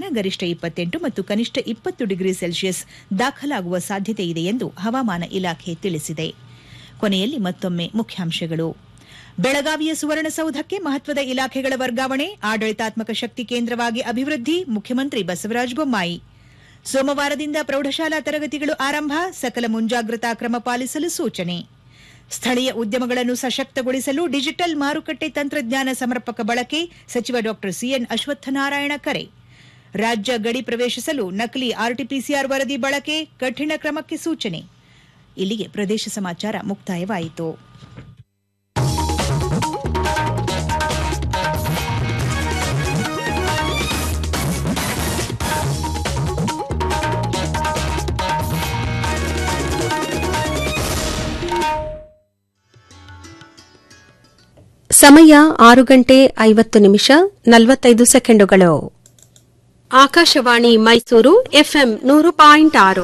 ಗರಿಷ್ಠ ಇಪ್ಪತ್ತೆಂಟು ಮತ್ತು ಕನಿಷ್ಠ ಇಪ್ಪತ್ತು ಡಿಗ್ರಿ ಸೆಲ್ಸಿಯಸ್ ದಾಖಲಾಗುವ ಸಾಧ್ಯತೆ ಇದೆ ಎಂದು ಹವಾಮಾನ ಇಲಾಖೆ ತಿಳಿಸಿದೆ ಕೊನೆಯಲ್ಲಿ ಮತ್ತೊಮ್ಮೆ ಮುಖ್ಯಾಂಶಗಳು ಬೆಳಗಾವಿಯ ಸುವರ್ಣಸೌಧಕ್ಕೆ ಮಹತ್ವದ ಇಲಾಖೆಗಳ ವರ್ಗಾವಣೆ ಆಡಳಿತಾತ್ಮಕ ಶಕ್ತಿ ಕೇಂದ್ರವಾಗಿ ಅಭಿವೃದ್ಧಿ ಮುಖ್ಯಮಂತ್ರಿ ಬಸವರಾಜ ಬೊಮ್ಮಾಯಿ ಸೋಮವಾರದಿಂದ ಪ್ರೌಢಶಾಲಾ ತರಗತಿಗಳು ಆರಂಭ ಸಕಲ ಮುಂಜಾಗ್ರತಾ ಕ್ರಮ ಪಾಲಿಸಲು ಸೂಚನೆ ಸ್ಥಳೀಯ ಉದ್ಯಮಗಳನ್ನು ಸಶಕ್ತಗೊಳಿಸಲು ಡಿಜಿಟಲ್ ಮಾರುಕಟ್ಟೆ ತಂತ್ರಜ್ಞಾನ ಸಮರ್ಪಕ ಬಳಕೆ ಸಚಿವ ಡಾ ಸಿಎನ್ ಅಶ್ವತ್ಥನಾರಾಯಣ ಕರೆ ರಾಜ್ಯ ಗಡಿ ಪ್ರವೇಶಿಸಲು ನಕಲಿ ಆರ್ಟಿಪಿಸಿಆರ್ ವರದಿ ಬಳಕೆ ಕಠಿಣ ಕ್ರಮಕ್ಕೆ ಸೂಚನೆ ಇಲ್ಲಿಗೆ ಪ್ರದೇಶ ಸಮಾಚಾರ ಮುಕ್ತಾಯವಾಯಿತು ಸಮಯ ಆರು ಗಂಟೆ ಐವತ್ತು ನಿಮಿಷ ನಲವತ್ತೈದು ಸೆಕೆಂಡುಗಳು ಆಕಾಶವಾಣಿ ಮೈಸೂರು ಎಫ್ಎಂ ನೂರು ಪಾಯಿಂಟ್ ಆರು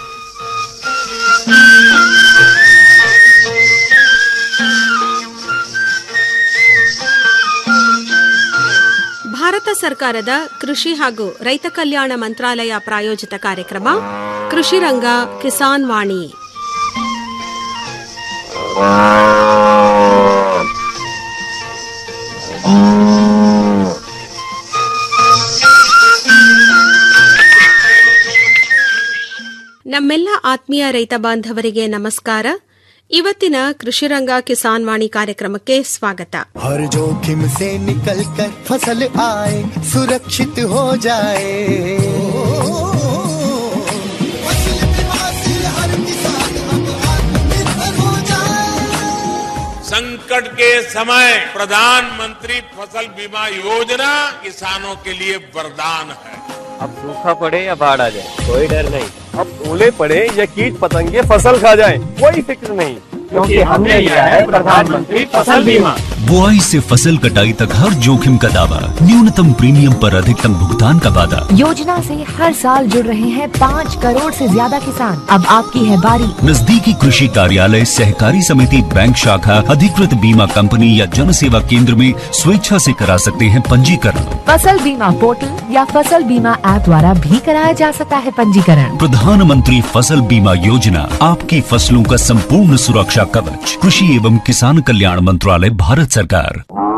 ಭಾರತ ಸರ್ಕಾರದ ಕೃಷಿ ಹಾಗೂ ರೈತ ಕಲ್ಯಾಣ ಮಂತ್ರಾಲಯ ಪ್ರಾಯೋಜಿತ ಕಾರ್ಯಕ್ರಮ ಕೃಷಿ ರಂಗ ಕಿಸಾನ್ ವಾಣಿ ನಮ್ಮೆಲ್ಲ ಆತ್ಮೀಯ ರೈತ ಬಾಂಧವರಿಗೆ ನಮಸ್ಕಾರ ಇವತ್ತಿನ ಕೃಷಿರಂಗ ಕಿಸಾನ್ ವಾಣಿ ಕಾರ್ಯಕ್ರಮಕ್ಕೆ ಸ್ವಾಗತ हर जोखिम से निकल कर फसल आए सुरक्षित हो जाए फसल बीमा से हर किसान अब आत्मनिर्भर हो जाए संकट के समय प्रधानमंत्री फसल बीमा योजना किसानों के लिए वरदान है अब सूखा पड़े या बाढ़ आ जाए कोई डर नहीं अब ओले पड़े या कीट पतंगे फसल खा जाए कोई फिक्र नहीं क्योंकि हमने लिया है प्रधानमंत्री फसल बीमा बुआई से फसल कटाई तक हर जोखिम का दावा न्यूनतम प्रीमियम पर अधिकतम भुगतान का वादा योजना से हर साल जुड़ रहे हैं पाँच करोड़ से ज्यादा किसान अब आपकी है बारी नजदीकी कृषि कार्यालय सहकारी समिति बैंक शाखा अधिकृत बीमा कंपनी या जन सेवा केंद्र में स्वेच्छा से करा सकते हैं पंजीकरण फसल बीमा पोर्टल या फसल बीमा ऐप द्वारा भी कराया जा सकता है पंजीकरण प्रधानमंत्री फसल बीमा योजना आपकी फसलों का संपूर्ण सुरक्षा कवच कृषि एवं किसान कल्याण मंत्रालय भारत सरकार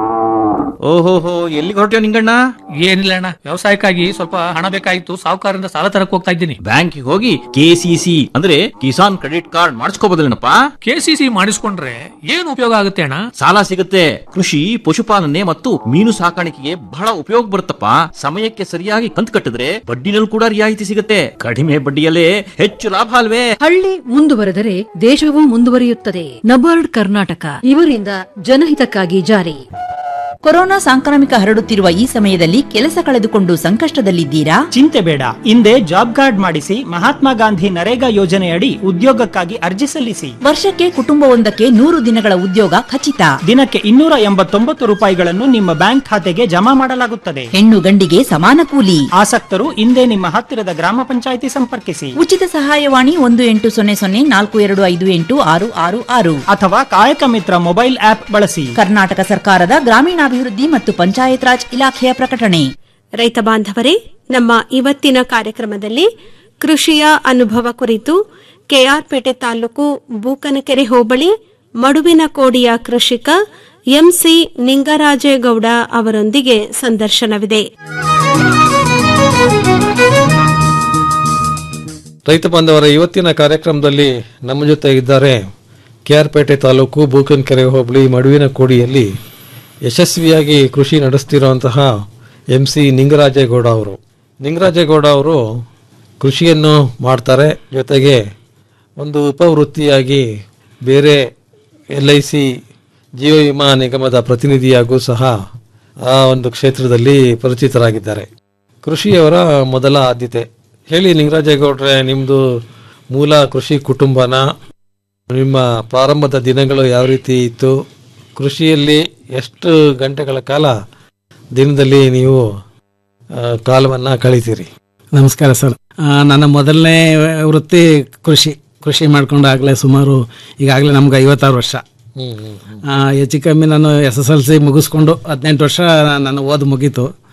ಓಹೋಹೋ ಎಲ್ಲಿಗೆ ಹೊರಟ್ಯೋ ನಿಂಗಣ್ಣ ಏನಿಲ್ಲ ಅಣ್ಣ ವ್ಯವಸಾಯಕ್ಕಾಗಿ ಸ್ವಲ್ಪ ಹಣ ಬೇಕಾಗಿತ್ತು ಸಾಹುಕಾರರಿಂದ ಸಾಲ ತರಕ್ ಹೋಗ್ತಾ ಇದ್ದೀನಿ ಬ್ಯಾಂಕಿಗೆ ಹೋಗಿ ಕೆಸಿಸಿ ಅಂದ್ರೆ ಕಿಸಾನ್ ಕ್ರೆಡಿಟ್ ಕಾರ್ಡ್ ಮಾಡಿಸ್ಕೋಬೋದಲ್ಲೇನಪ್ಪ ಕೆಸಿಸಿ ಮಾಡಿಸ್ಕೊಂಡ್ರೆ ಏನು ಉಪಯೋಗ ಆಗುತ್ತೆ ಅಣ್ಣ ಸಾಲ ಸಿಗುತ್ತೆ ಕೃಷಿ ಪಶುಪಾಲನೆ ಮತ್ತು ಮೀನು ಸಾಕಾಣಿಕೆಗೆ ಬಹಳ ಉಪಯೋಗ ಬರುತ್ತಪ್ಪ ಸಮಯಕ್ಕೆ ಸರಿಯಾಗಿ ಕಂತು ಕಟ್ಟಿದ್ರೆ ಬಡ್ಡಿನಲ್ಲಿ ಕೂಡ ರಿಯಾಯಿತಿ ಸಿಗುತ್ತೆ ಕಡಿಮೆ ಬಡ್ಡಿಯಲ್ಲೇ ಹೆಚ್ಚು ಲಾಭ ಅಲ್ವೇ ಹಳ್ಳಿ ಮುಂದುವರೆದರೆ ದೇಶವೂ ಮುಂದುವರಿಯುತ್ತದೆ ನಬಾರ್ಡ್ ಕರ್ನಾಟಕ ಇವರಿಂದ ಜನಹಿತಕ್ಕಾಗಿ ಜಾರಿ ಕೊರೋನಾ ಸಾಂಕ್ರಾಮಿಕ ಹರಡುತ್ತಿರುವ ಈ ಸಮಯದಲ್ಲಿ ಕೆಲಸ ಕಳೆದುಕೊಂಡು ಸಂಕಷ್ಟದಲ್ಲಿದ್ದೀರಾ ಚಿಂತೆ ಬೇಡ ಹಿಂದೆ ಜಾಬ್ ಕಾರ್ಡ್ ಮಾಡಿಸಿ ಮಹಾತ್ಮ ಗಾಂಧಿ ನರೇಗಾ ಯೋಜನೆಯಡಿ ಉದ್ಯೋಗಕ್ಕಾಗಿ ಅರ್ಜಿ ಸಲ್ಲಿಸಿ ವರ್ಷಕ್ಕೆ ಕುಟುಂಬವೊಂದಕ್ಕೆ ನೂರು ದಿನಗಳ ಉದ್ಯೋಗ ಖಚಿತ ದಿನಕ್ಕೆ ಇನ್ನೂರ ಎಂಬತ್ತೊಂಬತ್ತು ರೂಪಾಯಿಗಳನ್ನು ನಿಮ್ಮ ಬ್ಯಾಂಕ್ ಖಾತೆಗೆ ಜಮಾ ಮಾಡಲಾಗುತ್ತದೆ ಹೆಣ್ಣು ಗಂಡಿಗೆ ಸಮಾನ ಕೂಲಿ ಆಸಕ್ತರು ಹಿಂದೆ ನಿಮ್ಮ ಹತ್ತಿರದ ಗ್ರಾಮ ಪಂಚಾಯಿತಿ ಸಂಪರ್ಕಿಸಿ ಉಚಿತ ಸಹಾಯವಾಣಿ ಒಂದು ಎಂಟು ಸೊನ್ನೆ ಸೊನ್ನೆ ನಾಲ್ಕು ಎರಡು ಐದು ಎಂಟು ಆರು ಆರು ಆರು ಅಥವಾ ಕಾಯಕ ಮಿತ್ರ ಮೊಬೈಲ್ ಆಪ್ ಬಳಸಿ ಕರ್ನಾಟಕ ಸರ್ಕಾರದ ಗ್ರಾಮೀಣಾಭಿವೃದ್ಧಿ ಮತ್ತು ಪಂಚಾಯತ್ ರಾಜ್ ಇಲಾಖೆಯ ಪ್ರಕಟಣೆ ರೈತ ಬಾಂಧವರೇ ನಮ್ಮ ಇವತ್ತಿನ ಕಾರ್ಯಕ್ರಮದಲ್ಲಿ ಕೃಷಿಯ ಅನುಭವ ಕುರಿತು ಕೆಆರ್ಪೇಟೆ ತಾಲೂಕು ಬೂಕನಕೆರೆ ಹೋಬಳಿ ಮಡುವಿನ ಕೋಡಿಯ ಕೃಷಿಕ ಎಂಸಿ ನಿಂಗರಾಜೇಗೌಡ ಅವರೊಂದಿಗೆ ಸಂದರ್ಶನವಿದೆ ರೈತ ಬಾಂಧವರ ಇವತ್ತಿನ ಕಾರ್ಯಕ್ರಮದಲ್ಲಿ ನಮ್ಮ ಜೊತೆ ಇದ್ದಾರೆ ಕೆಆರ್ಪೇಟೆ ತಾಲೂಕು ಬೂಕನ್ಕೆರೆ ಹೋಬಳಿ ಮಡುವಿನ ಕೋಡಿಯಲ್ಲಿ ಯಶಸ್ವಿಯಾಗಿ ಕೃಷಿ ನಡೆಸ್ತಿರುವಂತಹ ಎಂ ಸಿ ನಿಂಗರಾಜೇಗೌಡ ಅವರು ನಿಂಗರಾಜೇಗೌಡ ಅವರು ಕೃಷಿಯನ್ನು ಮಾಡ್ತಾರೆ ಜೊತೆಗೆ ಒಂದು ಉಪವೃತ್ತಿಯಾಗಿ ಬೇರೆ ಎಲ್ ಐ ಸಿ ಜೀವ ವಿಮಾ ನಿಗಮದ ಪ್ರತಿನಿಧಿಯಾಗೂ ಸಹ ಆ ಒಂದು ಕ್ಷೇತ್ರದಲ್ಲಿ ಪರಿಚಿತರಾಗಿದ್ದಾರೆ ಕೃಷಿಯವರ ಮೊದಲ ಆದ್ಯತೆ ಹೇಳಿ ನಿಂಗರಾಜೇಗೌಡ್ರೆ ನಿಮ್ಮದು ಮೂಲ ಕೃಷಿ ಕುಟುಂಬನ ನಿಮ್ಮ ಪ್ರಾರಂಭದ ದಿನಗಳು ಯಾವ ರೀತಿ ಇತ್ತು ಕೃಷಿಯಲ್ಲಿ ಎಷ್ಟು ಗಂಟೆಗಳ ಕಾಲ ದಿನದಲ್ಲಿ ನೀವು ಆ, ಕಾಲವನ್ನ ಕಳಿತೀರಿ ನಮಸ್ಕಾರ ಸರ್ ಆ, ನನ್ನ ಮೊದಲನೇ ವೃತ್ತಿ ಕೃಷಿ ಕೃಷಿ ಮಾಡ್ಕೊಂಡಾಗಲೇ ಸುಮಾರು ಈಗಾಗಲೇ ನಮ್ಗೆ ಐವತ್ತಾರು ವರ್ಷ ಆ, ಹೆಚ್ಚು ಕಮ್ಮಿ ನಾನು ಎಸ್ ಎಸ್ ಎಲ್ ಸಿ ಮುಗಿಸ್ಕೊಂಡು ಹದಿನೆಂಟು ವರ್ಷ ನನ್ನ ಓದು ಮುಗೀತು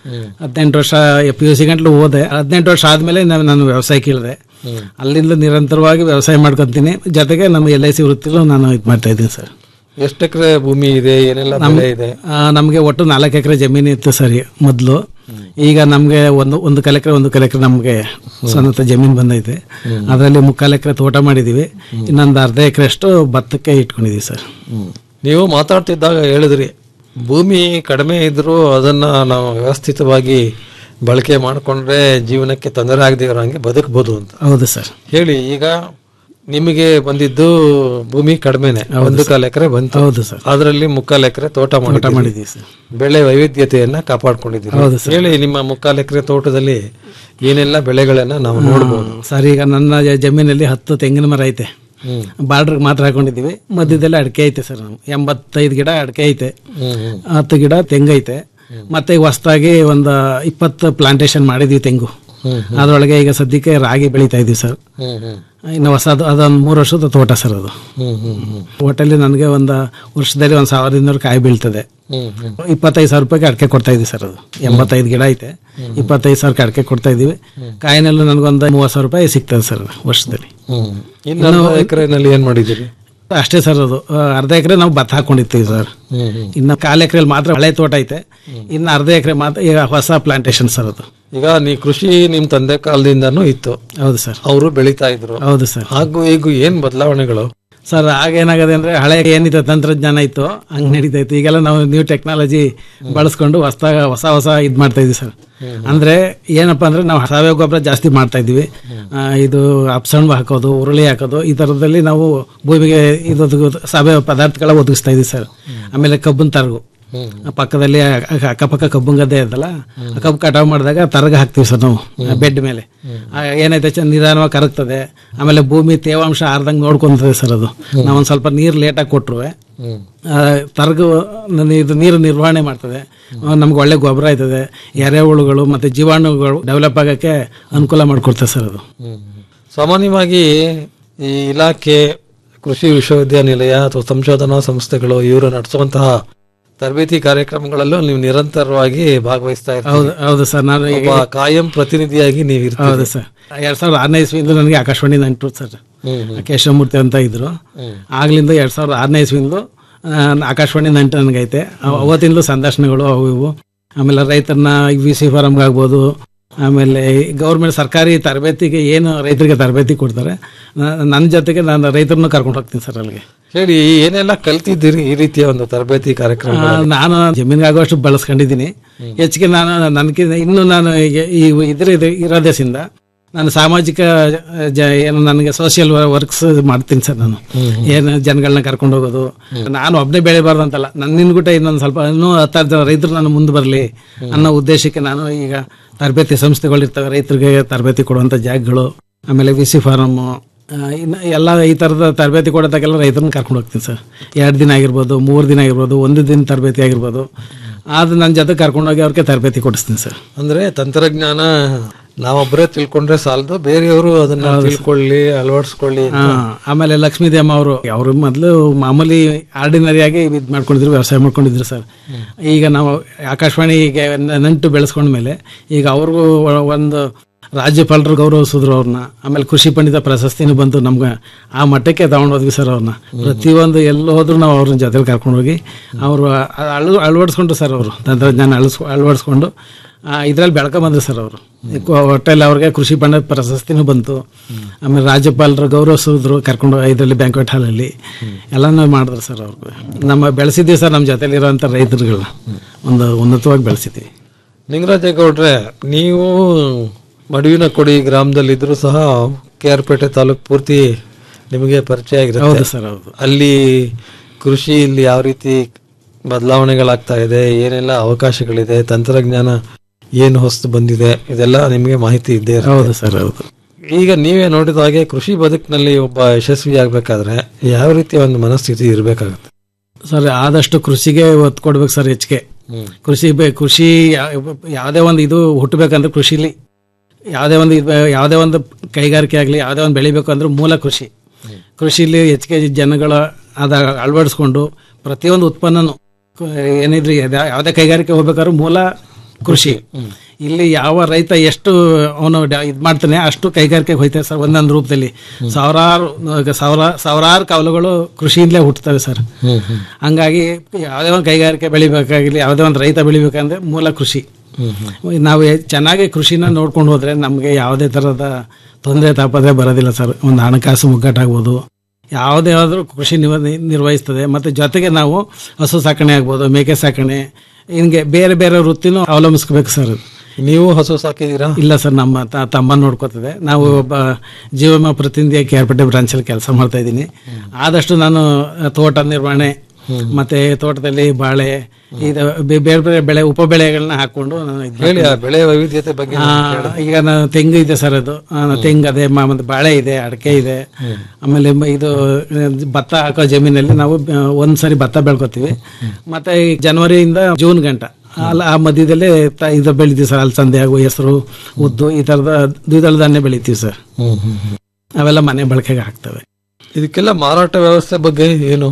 ಹದಿನೆಂಟು ವರ್ಷ ಪಿ ಯು ಸಿ ಗಂಟ್ಲು ಓದೆ ಹದಿನೆಂಟು ವರ್ಷ ಆದಮೇಲೆ ನಾನು ನಾನು ವ್ಯವಸಾಯಕ್ಕೆ ಇಳಿದೆ ಅಲ್ಲಿಂದ ನಿರಂತರವಾಗಿ ವ್ಯವಸಾಯ ಮಾಡ್ಕೊತೀನಿ ಜೊತೆಗೆ ನಮ್ಮ ಎಲ್ ಐ ಸಿ ವೃತ್ತಿಲೂ ನಾನು ಇದು ಮಾಡ್ತಾ ಇದ್ದೀನಿ ಸರ್ ಎಷ್ಟು ಎಕರೆ ಭೂಮಿ ಇದೆ ಏನೆಲ್ಲ ನಮ್- ಬೆಳೆ ಇದೆ ಆ, ನಮ್ಗೆ ಒಟ್ಟು ನಾಲ್ಕು ಎಕರೆ ಜಮೀನು ಇತ್ತು ಸರಿ ಮೊದಲು ಈಗ ನಮ್ಗೆ ಒಂದು ಒಂದು ಕಾಲು ಎಕರೆ ಒಂದು ಕಾಲು ಎಕರೆ ನಮ್ಗೆ ಸ್ವಂತ ಜಮೀನು ಬಂದೈತೆ ಅದರಲ್ಲಿ ಮುಕ್ಕಾಲು ಎಕರೆ ತೋಟ ಮಾಡಿದೀವಿ ಇನ್ನೊಂದು ಅರ್ಧ ಎಕರೆ ಅಷ್ಟು ಭತ್ತಕ್ಕೆ ಇಟ್ಕೊಂಡಿದೀವಿ ಸರ್ ನೀವು ಮಾತಾಡ್ತಿದ್ದಾಗ ಹೇಳಿದ್ರಿ ಭೂಮಿ ಕಡಿಮೆ ಇದ್ರೂ ಅದನ್ನ ನಾವು ವ್ಯವಸ್ಥಿತವಾಗಿ ಬಳಕೆ ಮಾಡಿಕೊಂಡ್ರೆ ಜೀವನಕ್ಕೆ ತೊಂದರೆ ಆಗದೆ ಇರೋಂಗೆ ಬದುಕಬಹುದು ಅಂತ ಹೌದು ಸರ್ ಹೇಳಿ ಈಗ ನಿಮಗೆ ಬಂದಿದ್ದು ಭೂಮಿ ಕಡಿಮೆನೆ ಒಂದು ಕಾಲು ಎಕರೆ ಬಂತು ಹೌದು ಸರ್ ಅದರಲ್ಲಿ ಮುಕ್ಕಾಲು ಎಕರೆ ತೋಟ ಮಾಡಿದ್ದೀರಿ. ಮಾಡಿದ್ದೀವಿ ಸರ್ ಬೆಳೆ ವೈವಿಧ್ಯತೆಯನ್ನ ಕಾಪಾಡ್ಕೊಂಡಿದ್ದೀರಿ ಹೌದು ಸರ್. ಹೇಳಿ ನಿಮ್ಮ ಮುಕ್ಕಾಲು ಎಕರೆ ತೋಟದಲ್ಲಿ ಏನೆಲ್ಲ ಬೆಳೆಗಳನ್ನ ನಾವು ನೋಡಬಹುದು ಸರ್ ಈಗ ನನ್ನ ಜ- ಜಮೀನಲ್ಲಿ ಹತ್ತು ತೆಂಗಿನ ಮರ ಐತೆ ಬಾರ್ಡ್ರ್ ಮಾತ್ರ ಹಾಕೊಂಡಿದ್ದೀವಿ ಮಧ್ಯದಲ್ಲಿ ಅಡಿಕೆ ಐತೆ ಸರ್ ನಾವು ಎಂಬತ್ತೈದು ಗಿಡ ಅಡಿಕೆ ಐತೆ ಹತ್ತು ಗಿಡ ತೆಂಗೈತೆ ಮತ್ತೆ ಈಗ ಹೊಸದಾಗಿ ಒಂದು ಇಪ್ಪತ್ತು ಪ್ಲಾಂಟೇಶನ್ ಮಾಡಿದ್ವಿ ತೆಂಗು ಅದರೊಳಗೆ ಈಗ ಸದ್ಯಕ್ಕೆ ರಾಗಿ ಬೆಳೀತಾ ಇದೀವಿ ಸರ್ ಇನ್ನು ಹೊಸದು ಅದೊಂದು ಮೂರು ವರ್ಷದ ತೋಟ ಸರ್ ಅದು ಒಟ್ಟಲ್ಲಿ ನನಗೆ ಒಂದು ವರ್ಷದಲ್ಲಿ ಒಂದು ಸಾವಿರದ ಇನ್ನೂರು ಕಾಯಿ ಬೀಳ್ತದೆ ಇಪ್ಪತ್ತೈದು ಸಾವಿರ ರೂಪಾಯಿಗೆ ಅಡಿಕೆ ಕೊಡ್ತಾ ಇದೀವಿ ಸರ್ ಅದು ಎಂಬತ್ತೈದು ಗಿಡ ಐತೆ ಇಪ್ಪತ್ತೈದು ಸಾವಿರಕ್ಕೆ ಅಡಿಕೆ ಕೊಡ್ತಾ ಇದೀವಿ ಕಾಯಿನೆಲ್ಲ ನನಗೊಂದು ಮೂವತ್ತು ಸಾವಿರ ರೂಪಾಯಿ ಸಿಗ್ತದೆ ಸರ್ ವರ್ಷದಲ್ಲಿ ಇನ್ನು ಎಕರೆನಲ್ಲಿ ಏನ್ ಮಾಡಿದ್ದೀರಿ ಅಷ್ಟೇ ಸರ್ ಅದು ಆ, ಅರ್ಧ ಎಕರೆ ನಾವು ಭತ್ತ ಹಾಕೊಂಡಿರ್ತೀವಿ ಸರ್ ಇನ್ನು ಕಾಲು ಎಕರೆಯಲ್ಲಿ ಮಾತ್ರ ಹಳೆ ತೋಟ ಐತೆ ಇನ್ನು ಅರ್ಧ ಎಕರೆ ಮಾತ್ರ ಈಗ ಹೊಸ ಪ್ಲಾಂಟೇಶನ್ ಸರ್ ಅದು ಈಗ ನೀ ಕೃಷಿ ನಿಮ್ ತಂದೆ ಕಾಲದಿಂದನೂ ಇತ್ತು ಹೌದು ಸರ್ ಅವರು ಬೆಳೀತಾ ಇದ್ರು ಹೌದು ಸರ್ ಹಾಗೂ ಈಗ ಏನ್ ಬದಲಾವಣೆಗಳು ಸರ್ ಆಗ ಏನಾಗದೆ ಅಂದ್ರೆ ಹಳೆ ಏನಿದೆ ತಂತ್ರಜ್ಞಾನ ಇತ್ತು ಹಂಗ್ ನಡೀತಾ ಇತ್ತು ಈಗೆಲ್ಲ ನಾವು ನ್ಯೂ ಟೆಕ್ನಾಲಜಿ ಬಳಸ್ಕೊಂಡು ಹೊಸ ಹೊಸ ಹೊಸ ಇದ್ ಮಾಡ್ತಾ ಇದೀವಿ ಸರ್ ಅಂದ್ರೆ ಏನಪ್ಪಾ ಅಂದ್ರೆ ನಾವು ಸಾವಯವ ಗೊಬ್ಬರ ಜಾಸ್ತಿ ಮಾಡ್ತಾ ಇದೀವಿ ಆ, ಇದು ಅಪ್ಸಣ್ಣ ಹಾಕೋದು ಉರುಳಿ ಹಾಕೋದು ಈ ತರದಲ್ಲಿ ನಾವು ಭೂಮಿಗೆ ಇದು ಸಾವಯವ ಪದಾರ್ಥಗಳ ಒದಗಿಸ್ತಾ ಇದೀವಿ ಸರ್ ಆಮೇಲೆ ಕಬ್ಬನ್ ತರಗು ಪಕ್ಕದಲ್ಲಿ ಅಕ್ಕ- ಅಕ್ಕಪಕ್ಕ ಕಬ್ಬನ್ ಗದ್ದೆ ಇದ್ದಲ್ಲ ಆ ಕಬ್ಬು ಕಟಾವ್ ಮಾಡಿದಾಗ ತರಗ ಹಾಕ್ತಿವಿ ಸರ್ ನಾವು ಬೆಡ್ ಮೇಲೆ ಆ, ಏನೈತೆ ಚ- ನಿಧಾನವಾಗಿ ಕರಗ್ತದೆ ಆಮೇಲೆ ಭೂಮಿ ತೇವಾಂಶ ಆರ್ದಂಗೆ ನೋಡ್ಕೊಂತದೆ ಸರ್ ಅದು ನಾವೊಂದು ಸ್ವಲ್ಪ ನೀರು ಲೇಟಾಗಿ ಕೊಟ್ರು ತರಗು ನನ್ನ ಇದು ನೀರು ನಿರ್ವಹಣೆ ಮಾಡ್ತದೆ ನಮ್ಗೆ ಒಳ್ಳೆ ಗೊಬ್ಬರ ಆಯ್ತದೆ ಎರೆಹುಳುಗಳು ಮತ್ತೆ ಜೀವಾಣುಗಳು ಡೆವಲಪ್ ಆಗಕ್ಕೆ ಅನುಕೂಲ ಮಾಡ್ಕೊಡ್ತದೆ ಸರ್ ಅದು ಸಾಮಾನ್ಯವಾಗಿ ಈ ಇಲಾಖೆ ಕೃಷಿ ವಿಶ್ವವಿದ್ಯಾನಿಲಯ ಅಥವಾ ಸಂಶೋಧನಾ ಸಂಸ್ಥೆಗಳು ಇವರು ನಡೆಸುವಂತಹ ತರಬೇತಿ ಕಾರ್ಯಕ್ರಮಗಳಲ್ಲೂ ನೀವು ನಿರಂತರವಾಗಿ ಭಾಗವಹಿಸ್ತಾ ಹೌದು ಇರ್ತೀರಿ ಹೌದು ಸರ್ ನಾನು ಈಗ- ಒಬ್ಬ ಕಾಯಂ ಪ್ರತಿನಿಧಿಯಾಗಿ ನೀವು ಇರ್ತೀರಿ ಹೌದು ಸರ್ ಎರಡ್ ಸಾವಿರದ ಆರನೇ ಇಸ್ವಿಯಿಂದ ನನಗೆ ಆಕಾಶವಾಣಿ ನಂಟರು ಸರ್ ಕೇಶವಮೂರ್ತಿ ಅಂತ ಇದ್ರು ಆಗ್ಲಿಂದ ಎರಡ್ ಸಾವಿರದ ಆರನೇ ಇಸ್ವಿಂದು ಆ, ಆಕಾಶವಾಣಿ ನಂಟು ನನಗೈತೆ ಅವ- ಅವತ್ತಿಂದಲೂ ಸಂದರ್ಶನಗಳು ಅವು ಇವು ಆಮೇಲೆ ರೈತರನ್ನ ವಿ ಸಿ ಫಾರಮ್ಗೆ ಆಗ್ಬೋದು ಆಮೇಲೆ ಗೌರ್ಮೆಂಟ್ ಸರ್ಕಾರಿ ತರಬೇತಿಗೆ ಏನು ರೈತರಿಗೆ ತರಬೇತಿ ಕೊಡ್ತಾರೆ ನ- ನನ್ನ ಜೊತೆಗೆ ನಾನು ರೈತರನ್ನು ಕರ್ಕೊಂಡು ಹೋಗ್ತೀನಿ ಸರ್ ಅಲ್ಲಿಗೆ ಹೇಳಿ ಏನೆಲ್ಲ ಕಲ್ತಿದ್ದೀರಿ ಈ ರೀತಿಯ ಒಂದು ತರಬೇತಿ ಕಾರ್ಯಕ್ರಮ ಆ, ನಾನು ಜಮೀನಿಗಾಗುವಷ್ಟು ಬಳಸ್ಕೊಂಡಿದ್ದೀನಿ ಹೆಚ್ಚಿಗೆ ನಾನು ನನಗಿಂತ ಇನ್ನು ನಾನು ಈಗ ಈ ಇದ್ರ ಇದು- ಇರೋದೇಸಿಂದ ನಾನು ಸಾಮಾಜಿಕ ಜ ಏನು ನನಗೆ ಸೋಷಿಯಲ್ ವರ್ಕ್ಸ್ ಮಾಡ್ತೀನಿ ಸರ್ ನಾನು ಏನು ಜನಗಳನ್ನ ಕರ್ಕೊಂಡು ಹೋಗೋದು ನಾನು ಒಬ್ಬನೇ ಬೆಳಿಬಾರ್ದು ಅಂತಲ್ಲ ನನ್ನಿಂದ ಗುಟ ಇನ್ನೊಂದು ಸ್ವಲ್ಪ ಇನ್ನೂ ಹತ್ತಾರು ಜನ ರೈತರು ನಾನು ಮುಂದೆ ಬರಲಿ ಅನ್ನೋ ಉದ್ದೇಶಕ್ಕೆ ನಾನು ಈಗ ತರಬೇತಿ ಸಂಸ್ಥೆಗಳು ಇರ್ತವೆ ರೈತರಿಗೆ ತರಬೇತಿ ಕೊಡುವಂಥ ಜಾಗಗಳು ಆಮೇಲೆ ವಿ ಸಿ ಫಾರಮ್ಮು ಇನ್ನು ಎಲ್ಲ ಈ ಥರದ ತರಬೇತಿ ಕೊಡೋದಾಗೆಲ್ಲ ರೈತರನ್ನ ಕರ್ಕೊಂಡು ಹೋಗ್ತೀನಿ ಸರ್ ಎರಡು ದಿನ ಆಗಿರ್ಬೋದು ಮೂರು ದಿನ ಆಗಿರ್ಬೋದು ಒಂದು ದಿನ ತರಬೇತಿ ಆಗಿರ್ಬೋದು ಅದು ನನ್ನ ಜೊತೆ ಕರ್ಕೊಂಡೋಗಿ ಅವ್ರಿಗೆ ತರಬೇತಿ ಕೊಡಿಸ್ತೀನಿ ಸರ್ ಅಂದ್ರೆ ತಂತ್ರಜ್ಞಾನ ನಾವೊಬ್ಬರೇ ತಿಳ್ಕೊಂಡ್ರೆ ಸಾಲದು ಬೇರೆಯವರು ಅದನ್ನ ತಿಳ್ಕೊಳ್ಳಿ ಅಳವಡಿಸ್ಕೊಳ್ಳಿ ಆ, ಆಮೇಲೆ ಲಕ್ಷ್ಮೀದೇಮ್ಮ ಅವರು ಅವರು ಮೊದಲು ಮಾಮೂಲಿ ಆರ್ಡಿನರಿ ಆಗಿ ಇದು ಮಾಡ್ಕೊಂಡಿದ್ರು ವ್ಯವಸಾಯ ಮಾಡ್ಕೊಂಡಿದ್ರು ಸರ್ ಈಗ ನಾವು ಆಕಾಶವಾಣಿಗೆ ನ- ನಂಟು ಬೆಳೆಸ್ಕೊಂಡ್ಮೇಲೆ ಈಗ ಅವ್ರಿಗೂ ಒ- ಒಂದು ರಾಜ್ಯಪಾಲರು ಗೌರವಿಸಿದ್ರು ಅವ್ರನ್ನ ಆಮೇಲೆ ಕೃಷಿ ಪಂಡಿತ ಪ್ರಶಸ್ತಿನೂ ಬಂತು ನಮ್ಗೆ ಆ ಮಟ್ಟಕ್ಕೆ ತಗೊಂಡು ಹೋದ್ವಿ ಸರ್ ಅವ್ರನ್ನ ಪ್ರತಿಯೊಂದು ಎಲ್ಲಿ ಹೋದ್ರು ನಾವು ಅವ್ರನ್ನ ಜೊತೆಲಿ ಕರ್ಕೊಂಡು ಹೋಗಿ ಅವರು ಅಳು ಅಳವಡಿಸ್ಕೊಂಡ್ರು ಸರ್ ಅವರು ತಂತ್ರಜ್ಞಾನ ಅಳಿಸ್ ಅಳವಡಿಸ್ಕೊಂಡು ಇದ್ರಲ್ಲಿ ಬೆಳ್ಕೊಂಬಂದ್ರು ಸರ್ ಅವರು ಹೋಟೆಲ್ ಅವ್ರಿಗೆ ಕೃಷಿ ಪಂಡಿತ ಪ್ರಶಸ್ತಿನೂ ಬಂತು ಆಮೇಲೆ ರಾಜ್ಯಪಾಲರು ಗೌರವಿಸಿದ್ರು ಕರ್ಕೊಂಡು ಇದರಲ್ಲಿ ಬ್ಯಾಂಕ್ವೆಟ್ ಹಾಲಲ್ಲಿ ಎಲ್ಲನೂ ಮಾಡಿದ್ರು ಸರ್ ಅವ್ರಿಗೆ ನಮ್ಮ ಬೆಳೆಸಿದ್ದೀವಿ ಸರ್ ನಮ್ಮ ಜೊತೆಲಿರೋಂಥ ರೈತರುಗಳನ್ನ ಒಂದು ಉನ್ನತವಾಗಿ ಬೆಳೆಸಿದ್ದೀವಿ ನಿಂಗರಾಜೇಗೌಡ್ರೆ ನೀವು ಮಡುವಿನ ಕೊಡಿ ಗ್ರಾಮದಲ್ಲಿದ್ರು ಸಹ ಕೆ ಆರ್ ಪೇಟೆ ತಾಲೂಕು ಪೂರ್ತಿ ನಿಮಗೆ ಪರಿಚಯ ಹೌದು ಆಗಿರುತ್ತೆ ಸರ್ ಹೌದು ಅಲ್ಲಿ ಕೃಷಿ ಇಲ್ಲಿ ಯಾವ ರೀತಿ ಬದಲಾವಣೆಗಳಾಗ್ತಾ ಇದೆ ಏನೆಲ್ಲ ಅವಕಾಶಗಳಿದೆ ತಂತ್ರಜ್ಞಾನ ಏನು ಹೊಸ್ತು ಬಂದಿದೆ ಇದೆಲ್ಲ ನಿಮಗೆ ಮಾಹಿತಿ ಇದ್ದೇ ಇರುತ್ತೆ. ಹೌದು ಸರ್ ಹೌದು ಈಗ ನೀವೇ ನೋಡಿದ ಹಾಗೆ ಕೃಷಿ ಬದುಕಿನಲ್ಲಿ ಒಬ್ಬ ಯಶಸ್ವಿ ಆಗ್ಬೇಕಾದ್ರೆ ಯಾವ ರೀತಿಯ ಒಂದು ಮನಸ್ಥಿತಿ ಇರಬೇಕಾಗುತ್ತೆ ಸರ್ ಆದಷ್ಟು ಕೃಷಿಗೆ ಒತ್ತು ಕೊಡ್ಬೇಕು ಸರ್ ಹೆಚ್ಚಿಗೆ ಕೃಷಿ ಬೆ- ಕೃಷಿ ಯಾ- ಯಾವುದೇ ಒಂದು ಇದು ಹುಟ್ಟಬೇಕಂದ್ರೆ ಕೃಷಿಲಿ ಯಾವುದೇ ಒಂದು ಇದು ಯಾವುದೇ ಒಂದು ಕೈಗಾರಿಕೆ ಆಗಲಿ ಯಾವುದೇ ಒಂದು ಬೆಳಿಬೇಕು ಅಂದ್ರೆ ಮೂಲ ಕೃಷಿ ಕೃಷಿಲಿ ಹೆಚ್ಚಿಗೆ ಜನಗಳ ಅದ ಅಳವಡಿಸ್ಕೊಂಡು ಪ್ರತಿಯೊಂದು ಉತ್ಪನ್ನನೂ ಕ- ಏನಿದ್ರಿ ಯಾವ್ದೇ- ಯಾವುದೇ ಕೈಗಾರಿಕೆ ಹೋಗ್ಬೇಕಾದ್ರೂ ಮೂಲ ಕೃಷಿ ಇಲ್ಲಿ ಯಾವ ರೈತ ಎಷ್ಟು ಅವನು ಇದು ಮಾಡ್ತಾನೆ ಅಷ್ಟು ಕೈಗಾರಿಕೆಗೆ ಹೋಯ್ತಾರೆ ಸರ್ ಒಂದೊಂದು ರೂಪದಲ್ಲಿ ಸಾವಿರಾರು ಆ, ಸಾವಿರ ಸಾವಿರಾರು ಕವಲುಗಳು ಕೃಷಿಯಿಂದಲೇ ಹುಟ್ಟುತ್ತವೆ ಸರ್ ಹಂಗಾಗಿ ಯಾವುದೇ ಒಂದು ಕೈಗಾರಿಕೆ ಬೆಳಿಬೇಕಾಗಲಿ ಯಾವುದೇ ಒಂದು ರೈತ ಬೆಳಿಬೇಕಂದ್ರೆ ಮೂಲ ಕೃಷಿ ನಾವು ಎ- ಚೆನ್ನಾಗಿ ಕೃಷಿನ ನೋಡ್ಕೊಂಡು ಹೋದ್ರೆ ನಮಗೆ ಯಾವುದೇ ಥರದ ತೊಂದರೆ ತಾಪತ್ರೆ ಬರೋದಿಲ್ಲ ಸರ್ ಒಂದು ಹಣಕಾಸು ಮುಗ್ಗಟ್ಟಾಗ್ಬೋದು ಯಾವುದೇ ಆದರೂ ಕೃಷಿ ನಿವ ನಿರ್ವಹಿಸ್ತದೆ ಮತ್ತು ಜೊತೆಗೆ ನಾವು ಹಸು ಸಾಕಣೆ ಆಗ್ಬೋದು ಮೇಕೆ ಸಾಕಣೆ ಹಿಂಗೆ ಬೇರೆ ಬೇರೆ ವೃತ್ತಿನೂ ಅವಲಂಬಿಸ್ಕೋಬೇಕು ಸರ್ ನೀವು ಹಸು ಸಾಕಿದ್ದೀರಾ ಇಲ್ಲ ಸರ್ ನಮ್ಮ ತ- ತಮ್ಮ ನೋಡ್ಕೋತದೆ ನಾವು ಒಬ್ಬ ಜೀವಮ ಪ್ರತಿನಿಧಿಯ ಕೇರ್ಪೇಟೆ ಬ್ರಾಂಚಲ್ಲಿ ಕೆಲಸ ಮಾಡ್ತಾ ಇದ್ದೀನಿ ಆದಷ್ಟು ನಾನು ಆ, ತೋಟ ನಿರ್ವಹಣೆ ಮತ್ತೆ ತೋಟದಲ್ಲಿ ಬಾಳೆ ಇದು ಬೆ- ಬೇರೆ ಬೇರೆ ಬೆಳೆ ಉಪ ಬೆಳೆಗಳನ್ನ ಹಾಕೊಂಡು ನಾನು ಇದ್ ಹೇಳಿ ಆ ಮಾಡ್ತೀನಿ. ಬೆಳೆ ವೈವಿಧ್ಯತೆ ಬಗ್ಗೆ ಆ, ಈಗ ನಾನು ತೆಂಗು ಇದೆ ಸರ್ ಅದು ಆ, ತೆಂಗು ಅದೇ ಮ- ಮತ್ತೆ ಬಾಳೆ ಇದೆ ಅಡಿಕೆ ಇದೆ ಆಮೇಲೆ ಮ- ಇದು ಆ, ಭತ್ತ ಹಾಕೋ ಜಮೀನಲ್ಲಿ ನಾವು ಆ, ಒಂದ್ ಸರಿ ಭತ್ತ ಬೆಳ್ಕೊತೀವಿ ಮತ್ತೆ ಈ ಜನವರಿಯಿಂದ ಜೂನ್ ಗಂಟ ಅಲ್ಲ ಆ ಮಧ್ಯದಲ್ಲೇ ತ- ಇದು ಬೆಳಿತೀವಿ ಸರ್ ಅಲಸಂದೆ ಹಾಗೂ ಹೆಸರು ಉದ್ದು ಈ ತರದ ದ್ವಿದಳ ಧಾನ್ಯ ಬೆಳಿತೀವಿ ಸರ್ ಅವೆಲ್ಲ ಮನೆ ಬಳಕೆಗೆ ಹಾಕ್ತವೆ ಇದಕ್ಕೆಲ್ಲ ಮಾರಾಟ ವ್ಯವಸ್ಥೆ ಬಗ್ಗೆ ಏನು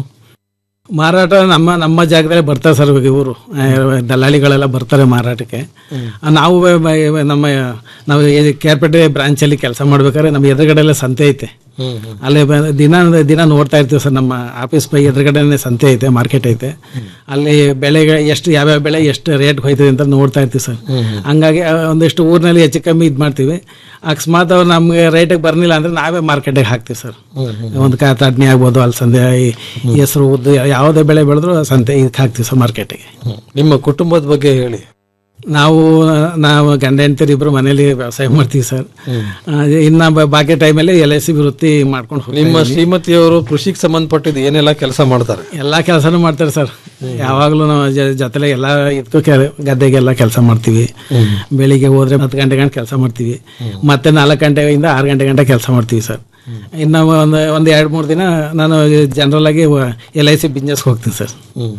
ಮಾರಾಟ ನಮ್ಮ ನಮ್ಮ ಜಾಗದಲ್ಲೇ ಬರ್ತಾರೆ ಸರ್ ಇವಾಗ ಇವರು ದಲ್ಲಾಳಿಗಳೆಲ್ಲ ಬರ್ತಾರೆ ಮಾರಾಟಕ್ಕೆ ಆ, ನಾವು ಬ- ಬ- ನಮ್ಮ ನಾವು ಈ ಕೇರ್ಪೇಟೆ ಬ್ರಾಂಚಲ್ಲಿ ಕೆಲಸ ಮಾಡ್ಬೇಕಾದ್ರೆ ನಮ್ಮ ಎದುರುಗಡೆ ಎಲ್ಲ ಸಂತೆ ಐತೆ ಅಲ್ಲಿ ಬ- ದಿನ ದಿನ ನೋಡ್ತಾ ಇರ್ತೀವಿ ಸರ್ ನಮ್ಮ ಆಫೀಸ್ ಬೈ ಎದುರುಗಡೆನೆ ಸಂತೆ ಐತೆ ಮಾರ್ಕೆಟ್ ಐತೆ ಅಲ್ಲಿ ಬೆಳೆಗೆ ಎಷ್ಟು ಯಾವ್ಯಾವ ಬೆಳೆ ಎಷ್ಟು ರೇಟ್ ಹೋಯ್ತದೆ ಅಂತ ನೋಡ್ತಾ ಇರ್ತೀವಿ ಸರ್ ಹಂಗಾಗಿ ಆ, ಒಂದಿಷ್ಟು ಊರಿನಲ್ಲಿ ಹೆಚ್ಚು ಕಮ್ಮಿ ಇದು ಮಾಡ್ತೀವಿ ಅಕಸ್ಮಾತ್ ಅವ್ರು ನಮಗೆ ರೇಟಿಗೆ ಬರ್ನಿಲ್ಲ ಅಂದ್ರೆ ನಾವೇ ಮಾರ್ಕೆಟಿಗೆ ಹಾಕ್ತೀವಿ ಸರ್ ಒಂದು ಕಾ ತಡ್ನಿ ಆಗ್ಬೋದು ಅಲಸಂದೆ ಈ ಹೆಸರು ಉದ್ದು ಯಾವುದೇ ಬೆಳೆ ಬೆಳೆದ್ರು ಸಂತೆ ಇದಕ್ಕೆ ಹಾಕ್ತೀವಿ ಸರ್ ಮಾರ್ಕೆಟಿಗೆ ನಿಮ್ಮ ಕುಟುಂಬದ ಬಗ್ಗೆ ಹೇಳಿ ನಾವು ನಾವು ಗಂಡ ಹೆಂಡತಿರು ಇಬ್ರು ಮನೇಲಿ ವ್ಯವಸಾಯ ಮಾಡ್ತೀವಿ ಸರ್ ಆ, ಇನ್ನ ಬ- ಬಾಕಿ ಟೈಮಲ್ಲಿ ಎಲ್ ಐ ಸಿ ವೃತ್ತಿ ಮಾಡ್ಕೊಂಡು ಹೋಗ್ತಾ ನಿಮ್ಮ ಇದೀವಿ. ಶ್ರೀಮತಿಯವರು ಕೃಷಿಗೆ ಸಂಬಂಧಪಟ್ಟಿದ್ದು ಏನೆಲ್ಲ ಕೆಲಸ ಮಾಡ್ತಾರೆ ಎಲ್ಲಾ ಕೆಲಸನೂ ಮಾಡ್ತಾರೆ ಸರ್ ಯಾವಾಗಲೂ ನಾವು ಜ- ಜೊತೆಲೆ ಎಲ್ಲ ಇದಕ್ಕೂ ಕೆ ಗದ್ದೆಗೆಲ್ಲ ಕೆಲಸ ಮಾಡ್ತೀವಿ ಬೆಳಿಗ್ಗೆ ಹೋದ್ರೆ ಹತ್ತು ಗಂಟೆ ಗಂಟೆ ಕೆಲಸ ಮಾಡ್ತೀವಿ ಮತ್ತೆ ನಾಲ್ಕು ಗಂಟೆಯಿಂದ ಆರು ಗಂಟೆ ಗಂಟೆ ಕೆಲಸ ಮಾಡ್ತೀವಿ ಸರ್ ಇನ್ನು ಒಂದು ಒಂದು ಎರಡು ಮೂರು ದಿನ ನಾನು ಜನರಲ್ ಆಗಿ ಎಲ್ ಐ ಸಿ ಬಿಸ್ನೆಸ್ಗೆ ಹೋಗ್ತೀನಿ ಸರ್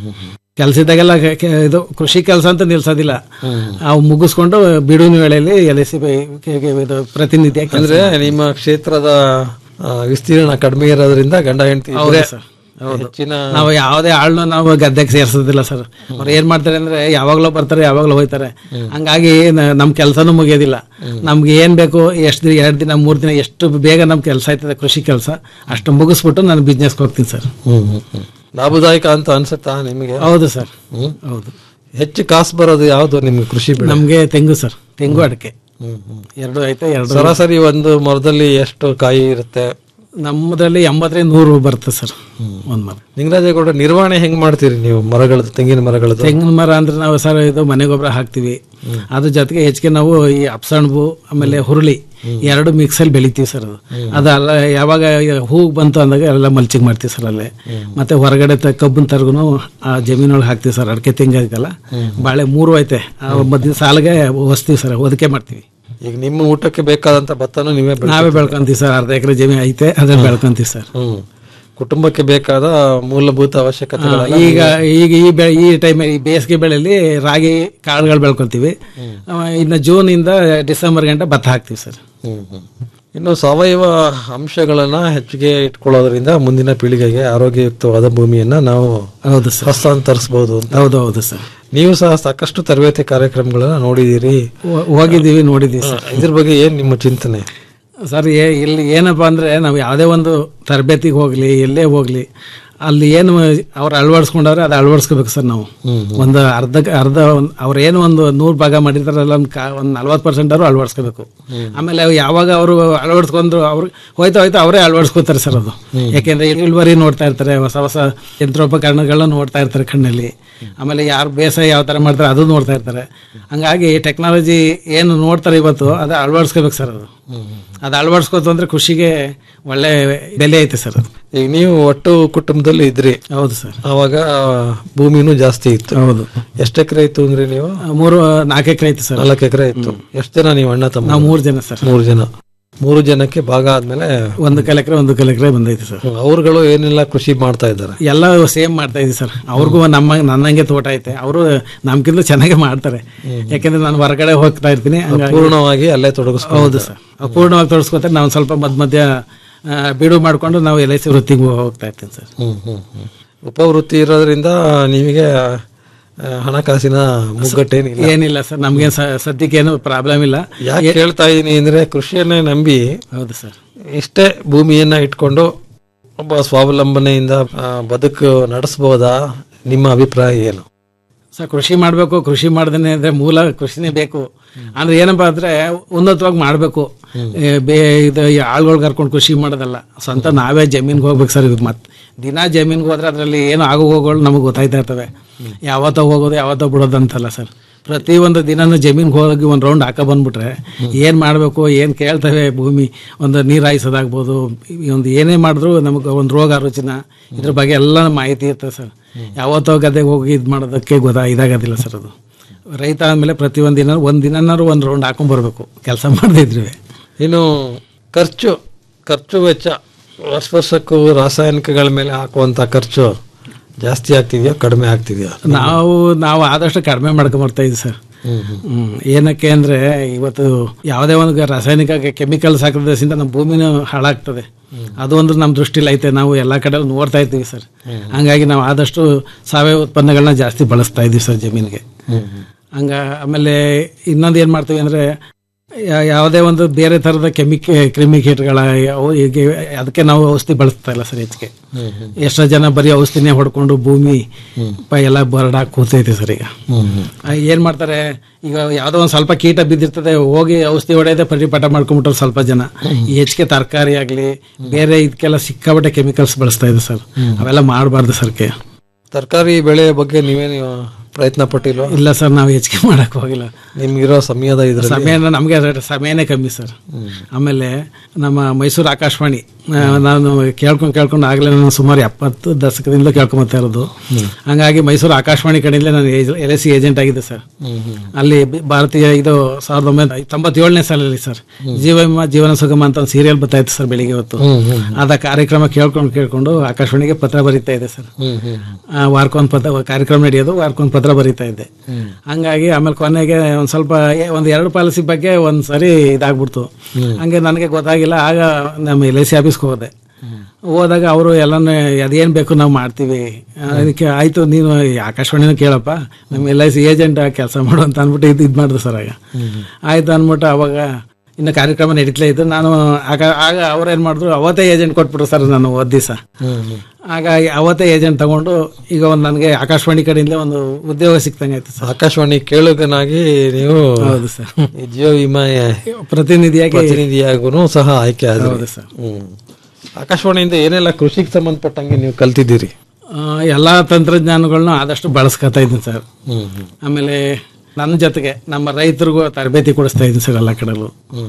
ಕೆಲಸ ಇದ್ದಾಗೆಲ್ಲ ಕೆ- ಕೆ- ಇದು ಕೃಷಿ ಕೆಲಸ ಅಂತ ನಿಲ್ಸೋದಿಲ್ಲ ಅವು ಮುಗಿಸ್ಕೊಂಡು ಬಿಡುವಿನ ವೇಳೆಯಲ್ಲಿ ಎಲ್ ಐ ಸಿ ಇದು ಪ್ರತಿನಿಧಿಯ ಕೆಲ್ಸ ಅಂದ್ರೆ ನಿಮ್ಮ ಕ್ಷೇತ್ರದ ಆ, ವಿಸ್ತೀರ್ಣ ಕಡಿಮೆ ಇರೋದ್ರಿಂದ ಗಂಡ ಹೆಂಡತಿ ಹೌದು ಸರ್ ಹೌದು ಹೆಚ್ಚಿನ ನಾವು ಯಾವುದೇ ಆಳ್ನು ನಾವು ಗದ್ದೆಗೆ ಸೇರ್ಸೋದಿಲ್ಲ ಸರ್ ಅವ್ರು ಏನ್ ಮಾಡ್ತಾರೆ ಅಂದ್ರೆ ಯಾವಾಗ್ಲೂ ಬರ್ತಾರೆ ಯಾವಾಗ್ಲೂ ಹೋಯ್ತಾರೆ ಹಂಗಾಗಿ ನ- ನಮ್ ಕೆಲಸನೂ ಮುಗಿಯೋದಿಲ್ಲ ನಮ್ಗೆ ಏನ್ ಬೇಕು ಎಷ್ಟು ದಿನ ಎರಡು ದಿನ ಮೂರ್ ದಿನ ಎಷ್ಟು ಬೇಗ ನಮ್ ಕೆಲಸ ಆಯ್ತದೆ ಕೃಷಿ ಕೆಲಸ ಅಷ್ಟು ಮುಗಿಸ್ಬಿಟ್ಟು ನಾನು ಬಿಸ್ನೆಸ್ಗೆ ಹೋಗ್ತೀನಿ ಸರ್ ಲಾಭದಾಯಕ ಅಂತ ಅನ್ಸುತ್ತಾ ನಿಮಗೆ ಹೌದು ಸರ್ ಹ್ಮ್. ಹೌದು ಹೆಚ್ಚು ಕಾಸು ಬರೋದು ಯಾವ್ದು ನಿಮ್ಗೆ ಕೃಷಿ ಬೆಳೆ ನಮ್ಗೆ ತೆಂಗು ಸರ್ ತೆಂಗು ಅಡಿಕೆ ಎರಡು ಐತೆ ಎರಡು ಸರಾಸರಿ ಒಂದು ಮರದಲ್ಲಿ ಎಷ್ಟು ಕಾಯಿ ಇರುತ್ತೆ ನಮ್ಮದ್ರಲ್ಲಿ ಎಂಬತ್ತರಿಂದ ನೂರು ಬರುತ್ತೆ ಸರ್ ಒಂದ್ ಮರ ನಿಂಗರಾಜೇಗೌಡ ನಿರ್ವಹಣೆ ಹೆಂಗ್ ಮಾಡ್ತೀರಿ ನೀವು ಮರಗಳದ್ದು ತೆಂಗಿನ ಮರಗಳದ್ದು ತೆಂಗಿನ ಮರ ಅಂದ್ರೆ ನಾವು ಸರ್ ಇದು ಮನೆ ಗೊಬ್ಬರ ಹಾಕ್ತಿವಿ ಅದ್ರ ಜೊತೆಗೆ ಹೆಚ್ಚಿಗೆ ನಾವು ಈ ಅಪ್ಸಣ್ಬು ಆಮೇಲೆ ಹುರುಳಿ ಎರಡು ಮಿಕ್ಸಲ್ಲಿ ಬೆಳಿತೀವಿ ಸರ್ ಅದು ಅದಲ್ಲ ಯಾವಾಗ ಹೂ ಬಂತು ಅಂದಾಗ ಎಲ್ಲ ಮಲ್ಚಿಂಗ್ ಮಾಡ್ತೀವಿ ಸರ್ ಅಲ್ಲೇ ಮತ್ತೆ ಹೊರಗಡೆ ತ ಕಬ್ಬನ್ ತರ್ಗುನು ಆ ಜಮೀನೊಳಗೆ ಹಾಕ್ತೀವಿ ಸರ್ ಅಡಿಕೆ ತೆಂಗು ಅದಕ್ಕೆಲ್ಲ ಬಾಳೆ ಮೂರು ಐತೆ ಆ ಮಧ್ಯ ಸಾಲಿಗೆ ಹೊಸ್ತೀವಿ ಸರ್ ಹೊದಿಕೆ ಮಾಡ್ತೀವಿ ಈಗ ನಿಮ್ಮ ಊಟಕ್ಕೆ ಬೇಕಾದಂತ ಭತ್ತನೂ ನೀವೇ ಬೆಳ್ಕೊತೀರಿ. ನಾವೇ ಬೆಳ್ಕೊಂತೀವಿ ಸರ್ ಅರ್ಧ ಎಕರೆ ಜಮೀನು ಐತೆ ಅದ್ರಲ್ಲಿ ಬೆಳ್ಕೊಂತೀವಿ ಸರ್ ಹ್ಮ್ ಕುಟುಂಬಕ್ಕೆ ಬೇಕಾದ ಮೂಲಭೂತ ಅವಶ್ಯಕತೆಗಳೆಲ್ಲ ಈಗ ಈಗ ಈ ಬೆಳೆ ಈ ಟೈಮ್ ಈ ಬೇಸಿಗೆ ಬೆಳೆಯಲ್ಲಿ ರಾಗಿ ಕಾಳುಗಳು ಬೆಳ್ಕೊಂತೀವಿ ಆ, ಇನ್ನು ಜೂನ್ ಇಂದ ಡಿಸೆಂಬರ್ ಗಂಟೆ ಭತ್ತ ಹಾಕ್ತೀವಿ ಸರ್ ಹ್ಮ್, ಹ್ಮ್. ಇನ್ನು ಸಾವಯವ ಅಂಶಗಳನ್ನ ಹೆಚ್ಚಿಗೆ ಇಟ್ಕೊಳ್ಳೋದ್ರಿಂದ ಮುಂದಿನ ಪೀಳಿಗೆಗೆ ಆರೋಗ್ಯಯುಕ್ತವಾದ ಭೂಮಿಯನ್ನ ನಾವು ಹೌದು ಸರ್ ಹಸ್ತಾಂತರಿಸಬಹುದು ಅಂತ ಹೌದು ಹೌದು ಸರ್ ನೀವು ಸಹ ಸಾಕಷ್ಟು ತರಬೇತಿ ಕಾರ್ಯಕ್ರಮಗಳನ್ನ ನೋಡಿದೀರಿ ಹೋ- ಹೋಗಿದ್ದೀವಿ ನೋಡಿದ್ದೀವಿ ಸರ್ ಇದ್ರ ಬಗ್ಗೆ ಏನ್ ನಿಮ್ಮ ಚಿಂತನೆ ಸರ್ ಏ- ಇಲ್ಲಿ ಏನಪ್ಪಾ ಅಂದ್ರೆ ನಾವು ಯಾವುದೇ ಒಂದು ತರಬೇತಿಗೆ ಹೋಗ್ಲಿ ಎಲ್ಲೇ ಹೋಗ್ಲಿ ಅಲ್ಲಿ ಏನು ಅವ್ರು ಅಳವಡಿಸ್ಕೊಂಡವ್ರೆ ಅದು ಅಳವಡಿಸ್ಕೋಬೇಕು ಸರ್ ನಾವು ಒಂದು ಅರ್ಧ ಅರ್ಧ ಒಂದ್- ಅವ್ರು ಏನು ಒಂದು ನೂರು ಭಾಗ ಮಾಡಿದಾರಲ್ಲ ಒಂದು ಕಾ ಒಂದು ನಲ್ವತ್ತು ಪರ್ಸೆಂಟ್ ಅವರು ಅಳವಡಿಸ್ಕೋಬೇಕು ಆಮೇಲೆ ಅವು ಯಾವಾಗ ಅವರು ಅಳವಡಿಸ್ಕೊಂಡ್ರು ಅವ್ರು ಹೋಯ್ತಾ ಹೋಯ್ತಾ ಅವರೇ ಅಳವಡಿಸ್ಕೋತಾರೆ ಸರ್ ಅದು ಯಾಕೆಂದ್ರೆ ಇಳುವರಿ ನೋಡ್ತಾ ಇರ್ತಾರೆ ಹೊಸ ಹೊಸ ಯಂತ್ರೋಪಕರಣಗಳನ್ನ ನೋಡ್ತಾ ಇರ್ತಾರೆ ಕಣ್ಣಲ್ಲಿ ಆಮೇಲೆ ಯಾರು ಬೇಸಾಯ ಯಾವ ಥರ ಮಾಡ್ತಾರೆ ಅದು ನೋಡ್ತಾ ಇರ್ತಾರೆ ಹಂಗಾಗಿ ಟೆಕ್ನಾಲಜಿ ಏನು ನೋಡ್ತಾರೆ ಇವತ್ತು ಅದು ಅಳವಡಿಸ್ಕೋಬೇಕು ಸರ್ ಅದು ಅದು ಅಳವಡಿಸ್ಕೋತು ಅಂದ್ರೆ ಕೃಷಿಗೆ ಒಳ್ಳೆ ಬೆಲೆ ಐತೆ ಸರ್ ಅದು ಈಗ ನೀವು ಒಟ್ಟು ಕುಟುಂಬದಲ್ಲಿ ಇದ್ರಿ ಹೌದು ಸರ್ ಅವಾಗ ಭೂಮಿನೂ ಜಾಸ್ತಿ ಇತ್ತು ಹೌದು ಎಷ್ಟು ಎಕರೆ ಇತ್ತು ಅಂದ್ರೆ ನೀವು ಮೂರು ನಾಲ್ಕು ಎಕರೆ ಐತೆ ಸರ್ ನಾಲ್ಕು ಎಕರೆ ಇತ್ತು ಎಷ್ಟು ಜನ ನೀವು ಅಣ್ಣ ತಮ್ಮ ನಾವು ಮೂರು ಜನ ಸರ್ ಮೂರು ಜನ ಮೂರು ಜನಕ್ಕೆ ಭಾಗ ಆದ್ಮೇಲೆ ಒಂದು ಕಾಲ ಎಕರೆ ಒಂದು ಕಾಲ ಎಕರೆ ಬಂದೈತೆ ಸರ್ ಅವ್ರುಗಳು ಏನೆಲ್ಲ ಕೃಷಿ ಮಾಡ್ತಾ ಇದ್ದಾರೆ ಎಲ್ಲ ಸೇಮ್ ಮಾಡ್ತಾ ಇದೀವಿ ಸರ್ ಅವ್ರಿಗೂ ನಮ್ಮ ನನ್ನಂಗೆ ತೋಟ ಐತೆ ಅವರು ನಮ್ಗಿಂತ ಚೆನ್ನಾಗಿ ಮಾಡ್ತಾರೆ ಯಾಕೆಂದ್ರೆ ನಾನು ಹೊರಗಡೆ ಹೋಗ್ತಾ ಇರ್ತೀನಿ ಹಂಗಾಗಿ ಪೂರ್ಣವಾಗಿ ಅಲ್ಲೇ ತೊಡಗಿಸ್ಕೊ ಹೌದು ಸರ್ ಪೂರ್ಣವಾಗಿ ತೊಡಸ್ಕೊತಾರೆ ನಾವು ಸ್ವಲ್ಪ ಮಧ್ಯ ಮಧ್ಯ ಆ, ಬಿಡು ಮಾಡ್ಕೊಂಡು ನಾವು ಎಲ್ ಐ ಸಿ ವೃತ್ತಿಗೆ ಹೋಗ್ತಾ ಇರ್ತೀನಿ ಸರ್ ಹ್ಮ್ ಹ್ಮ್ ಹ್ಮ್ ಉಪವೃತ್ತಿ ಇರೋದ್ರಿಂದ ನಿಮಗೆ ಆ, ಹಣಕಾಸಿನ ಮುಗ್ಗಟ್ಟೇನಿಲ್ಲ ಏನಿಲ್ಲ ಸರ್ ನಮ್ಗೆ ಸದ್ಯಕ್ಕೆ ಏನು ಪ್ರಾಬ್ಲಮ್ ಇಲ್ಲ ಯಾಕೆ ಹೇಳ್ತಾ ಇದೀನಿ ಅಂದ್ರೆ ಕೃಷಿಯನ್ನೇ ನಂಬಿ ಹೌದು ಸರ್ ಇಷ್ಟೇ ಭೂಮಿಯನ್ನ ಇಟ್ಕೊಂಡು ಒಬ್ಬ ಸ್ವಾವಲಂಬನೆಯಿಂದ ಆ, ಬದುಕು ನಡೆಸಬಹುದಾ ನಿಮ್ಮ ಅಭಿಪ್ರಾಯ ಏನು ಸರ್ ಕೃಷಿ ಮಾಡಬೇಕು ಕೃಷಿ ಮಾಡ್ದೇನೆ ಅಂದ್ರೆ ಮೂಲ ಕೃಷಿನೇ ಬೇಕು ಅಂದ್ರೆ ಏನಪ್ಪಾ ಅಂದ್ರೆ ಉನ್ನತವಾಗಿ ಮಾಡಬೇಕು ಬೇ ಇದು ಈ ಆಳ್ಗಳು ಕರ್ಕೊಂಡು ಕೃಷಿ ಮಾಡೋದಲ್ಲ ಸ್ವಂತ ನಾವೇ ಜಮೀನ್ಗೆ ಹೋಗ್ಬೇಕು ಸರ್ ಇದು ಮತ್ತೆ ದಿನ ಜಮೀನ್ಗೆ ಹೋದ್ರೆ ಅದರಲ್ಲಿ ಏನು ಆಗೋ ಹೋಗೋಳು ನಮಗೆ ಗೊತ್ತಾಯ್ತಾ ಇರ್ತವೆ ಯಾವತ್ತೋ ಹೋಗೋದು ಯಾವತ್ತೋ ಬಿಡೋದು ಅಂತಲ್ಲ ಸರ್ ಪ್ರತಿಯೊಂದು ದಿನನೂ ಜಮೀನ್ಗೆ ಹೋಗಿ ಒಂದು ರೌಂಡ್ ಹಾಕ ಬಂದ್ಬಿಟ್ರೆ ಏನು ಮಾಡಬೇಕು ಏನು ಕೇಳ್ತವೆ ಭೂಮಿ ಒಂದು ನೀರು ಹಾಯಿಸೋದಾಗ್ಬೋದು ಈ ಒಂದು ಏನೇ ಮಾಡಿದ್ರು ನಮಗೆ ಒಂದು ರೋಗ ರುಚಿನ ಇದ್ರ ಬಗ್ಗೆ ಎಲ್ಲ ಮಾಹಿತಿ ಇರ್ತದೆ ಸರ್ ಯಾವತ್ತೋ ಗದ್ದೆಗೆ ಹೋಗಿ ಇದು ಮಾಡೋದಕ್ಕೆ ಗೊತ್ತಾ ಇದಾಗೋದಿಲ್ಲ ಸರ್ ಅದು ರೈತ ಆದಮೇಲೆ ಪ್ರತಿಯೊಂದು ದಿನ ಒಂದು ದಿನನಾರು ಒಂದು ರೌಂಡ್ ಹಾಕೊಂಡ್ಬರ್ಬೇಕು ಕೆಲಸ ಮಾಡದಿದ್ರೂ ಇನ್ನು ಖರ್ಚು ಖರ್ಚು ವೆಚ್ಚ ವರ್ಷ ವರ್ಷಕ್ಕೂ ರಾಸಾಯನಿಕಗಳ ಮೇಲೆ ಹಾಕುವಂತ ಖರ್ಚು ಜಾಸ್ತಿ ಆಗ್ತಿದೆಯಾ ಕಡಿಮೆ ಆಗ್ತಿದೆಯಾ ನಾವು ನಾವು ಆದಷ್ಟು ಕಡಿಮೆ ಮಾಡ್ಕೊಂಬರ್ತಾ ಇದ್ದೀವಿ ಸರ್ ಹ್ಮ್. ಏನಕ್ಕೆ ಅಂದ್ರೆ ಇವತ್ತು ಯಾವುದೇ ಒಂದು ರಾಸಾಯನಿಕ ಕೆಮಿಕಲ್ಸ್ ಹಾಕೋದ್ರಿಂದ ನಮ್ಮ ಭೂಮಿನೂ ಹಾಳಾಗ್ತದೆ ಅದು ಒಂದು ನಮ್ಮ ದೃಷ್ಟಿಲಿ ಐತೆ ನಾವು ಎಲ್ಲ ಕಡೆ ನೋಡ್ತಾ ಇರ್ತೀವಿ ಸರ್ ಹಂಗಾಗಿ ನಾವು ಆದಷ್ಟು ಸಾವಯವ ಉತ್ಪನ್ನಗಳನ್ನ ಜಾಸ್ತಿ ಬಳಸ್ತಾ ಇದ್ದೀವಿ ಸರ್ ಜಮೀನಿಗೆ ಹಂಗ ಆಮೇಲೆ ಇನ್ನೊಂದು ಏನು ಮಾಡ್ತೀವಿ ಅಂದ್ರೆ ಯಾ- ಯಾವುದೇ ಒಂದು ಬೇರೆ ಥರದ ಕೆಮಿಕ ಕ್ರಿಮಿಕೀಟಗಳ ಯಾವ- ಈಗ ಅದಕ್ಕೆ ನಾವು ಔಷಧಿ ಬಳಸ್ತಾ ಇಲ್ಲ ಸರ್ ಹೆಚ್ಚಿಗೆ ಎಷ್ಟೋ ಜನ ಬರೀ ಔಷಧಿನೇ ಹೊಡ್ಕೊಂಡು ಭೂಮಿ ಪ ಎಲ್ಲ ಬರಡಾಗಿ ಕೂತೈತೆ ಸರ್ ಈಗ ಆ, ಏನ್ ಮಾಡ್ತಾರೆ ಈಗ ಯಾವುದೋ ಒಂದು ಸ್ವಲ್ಪ ಕೀಟ ಬಿದ್ದಿರ್ತದೆ ಹೋಗಿ ಔಷಧಿ ಹೊಡೆಯದೆ ಪರಿಪಾಠ ಮಾಡ್ಕೊಂಡ್ಬಿಟ್ರು ಸ್ವಲ್ಪ ಜನ ಈ ಹೆಚ್ಚಿಗೆ ತರಕಾರಿ ಆಗಲಿ ಬೇರೆ ಇದಕ್ಕೆಲ್ಲ ಸಿಕ್ಕಾಪಟ್ಟೆ ಕೆಮಿಕಲ್ಸ್ ಬಳಸ್ತಾ ಇದೆ ಸರ್ ಅವೆಲ್ಲ ಮಾಡಬಾರ್ದು ಸರ್ಕೆ ತರಕಾರಿ ಬೆಳೆ ಬಗ್ಗೆ ನೀವೇನು ಪ್ರಯತ್ನ ಪಟ್ಟಿಲ್ವಾ ಇಲ್ಲ ಸರ್ ನಾವು ಹೆಚ್ಚಿಗೆ ಮಾಡಕ್ ಹೋಗಿಲ್ಲ ನಿಮ್ಗಿರೋ ಸಮಯದ ಇದ್ರಲ್ಲಿ ಸಮಯ ನಮಗೆ ಸಮಯನೇ ಕಮ್ಮಿ ಸರ್ ಆಮೇಲೆ ನಮ್ಮ ಮೈಸೂರು ಆಕಾಶವಾಣಿ ಆ, ನಾನು ಕೇಳ್ಕೊಂಡು ಕೇಳ್ಕೊಂಡು ಆಗಲೇ ನಾನು ಸುಮಾರು ಎಪ್ಪತ್ತು ದಶಕದಿಂದ ಕೇಳ್ಕೊಂಬತ್ತಾ ಇರೋದು ಹಂಗಾಗಿ ಮೈಸೂರು ಆಕಾಶವಾಣಿ ಕಡೆಯಿಂದಲೇ ನಾನು ಎಲ್ ಎಸ್ ಸಿ ಏಜೆಂಟ್ ಆಗಿದೆ ಸರ್ ಅಲ್ಲಿ ಬಿ- ಭಾರತೀಯ ಇದು ಸಾವಿರದ ಒಂಬೈನೂರ ತೊಂಬತ್ತೇಳನೇ ಸಾಲಲ್ಲಿ ಸರ್ ಜೀವ ವಿಮಾ ಜೀವನ ಸುಗಮ ಅಂತ ಒಂದು ಸೀರಿಯಲ್ ಬರ್ತಾ ಇತ್ತು ಸರ್ ಬೆಳಿಗ್ಗೆ ಹೊತ್ತು ಅದ ಕಾರ್ಯಕ್ರಮ ಕೇಳ್ಕೊಂಡು ಕೇಳ್ಕೊಂಡು ಆಕಾಶವಾಣಿಗೆ ಪತ್ರ ಬರೀತಾ ಇದೆ ಸರ್ ಆ, ವಾರಕ್ಕೊಂದು ಪತ್ರ ಕಾರ್ಯಕ್ರಮ ನಡೆಯೋದು ವಾರಕ್ಕೊಂದು ಪತ್ರ ಬರೀತಾ ಇದ್ದೆ ಹಂಗಾಗಿ ಆಮೇಲೆ ಕೊನೆಗೆ ಒಂದು ಸ್ವಲ್ಪ ಏ- ಒಂದು ಎರಡು ಪಾಲಿಸಿ ಬಗ್ಗೆ ಒಂದು ಸರಿ ಇದಾಗ್ಬಿಡ್ತು ಹಂಗೆ ನನಗೆ ಗೊತ್ತಾಗಿಲ್ಲ ಆಗ ನಮ್ಮ ಎಲ್ ಐ ಸಿ ಆಫೀಸ್ಗೆ ಹೋದೆ ಹೋದಾಗ ಅವರು ಎಲ್ಲನೂ ಅದೇನು ಬೇಕು ನಾವು ಮಾಡ್ತೀವಿ ಅದಕ್ಕೆ ಆಯಿತು ನೀನು ಈ ಆಕಾಶವಾಣಿನೂ ಕೇಳಪ್ಪ ನಮ್ಮ ಎಲ್ ಐ ಸಿ ಏಜೆಂಟ್ ಕೆಲಸ ಮಾಡು ಅಂತ ಅಂದ್ಬಿಟ್ಟು ಇದು ಇದು ಮಾಡಿದ್ರು ಸರ್ ಆಗ ಆಯ್ತು ಅಂದ್ಬಿಟ್ಟು ಅವಾಗ ಇನ್ನು ಕಾರ್ಯಕ್ರಮ ನಡೀತಲೇ ಇದ್ದು ನಾನು ಆಗ ಆಗ ಅವ್ರೇನು ಮಾಡಿದ್ರು ಅವತ್ತೇ ಏಜೆಂಟ್ ಕೊಟ್ಬಿಟ್ರು ಸರ್ ನಾನು ಓದ್ ದಿವಸ ಆಗ ಅವತ್ತೇ ಏಜೆಂಟ್ ತಗೊಂಡು ಈಗ ಒಂದು ನನಗೆ ಆಕಾಶವಾಣಿ ಕಡೆಯಿಂದ ಒಂದು ಉದ್ಯೋಗ ಸಿಕ್ತಂಗೆ ಆಯ್ತು ಸರ್ ಆಕಾಶವಾಣಿ ಕೇಳುಗನಾಗಿ ನೀವು ಹೌದು ಸರ್ ಈ ಜೀವ ವಿಮಾ ಪ್ರತಿನಿಧಿಯಾಗಿ ಪ್ರತಿನಿಧಿಯಾಗೂ ಸಹ ಆಯ್ಕೆ ಆದ್ರಿ ಹೌದು ಸರ್. ಹ್ಮ್ ಆಕಾಶವಾಣಿಯಿಂದ ಏನೆಲ್ಲ ಕೃಷಿಗೆ ಸಂಬಂಧಪಟ್ಟಂಗೆ ನೀವು ಕಲ್ತಿದ್ದೀರಿ ಆ, ಎಲ್ಲಾ ತಂತ್ರಜ್ಞಾನಗಳನ್ನ ಆದಷ್ಟು ಬಳಸ್ಕೊತಾ ಇದ್ದೀನಿ ಸರ್ ಆಮೇಲೆ ನನ್ನ ಜೊತೆಗೆ ನಮ್ಮ ರೈತರಿಗೂ ತರಬೇತಿ ಕೊಡಿಸ್ತಾ ಇದ್ದೀನಿ ಸರ್ ಎಲ್ಲ ಕಡೆಲೂ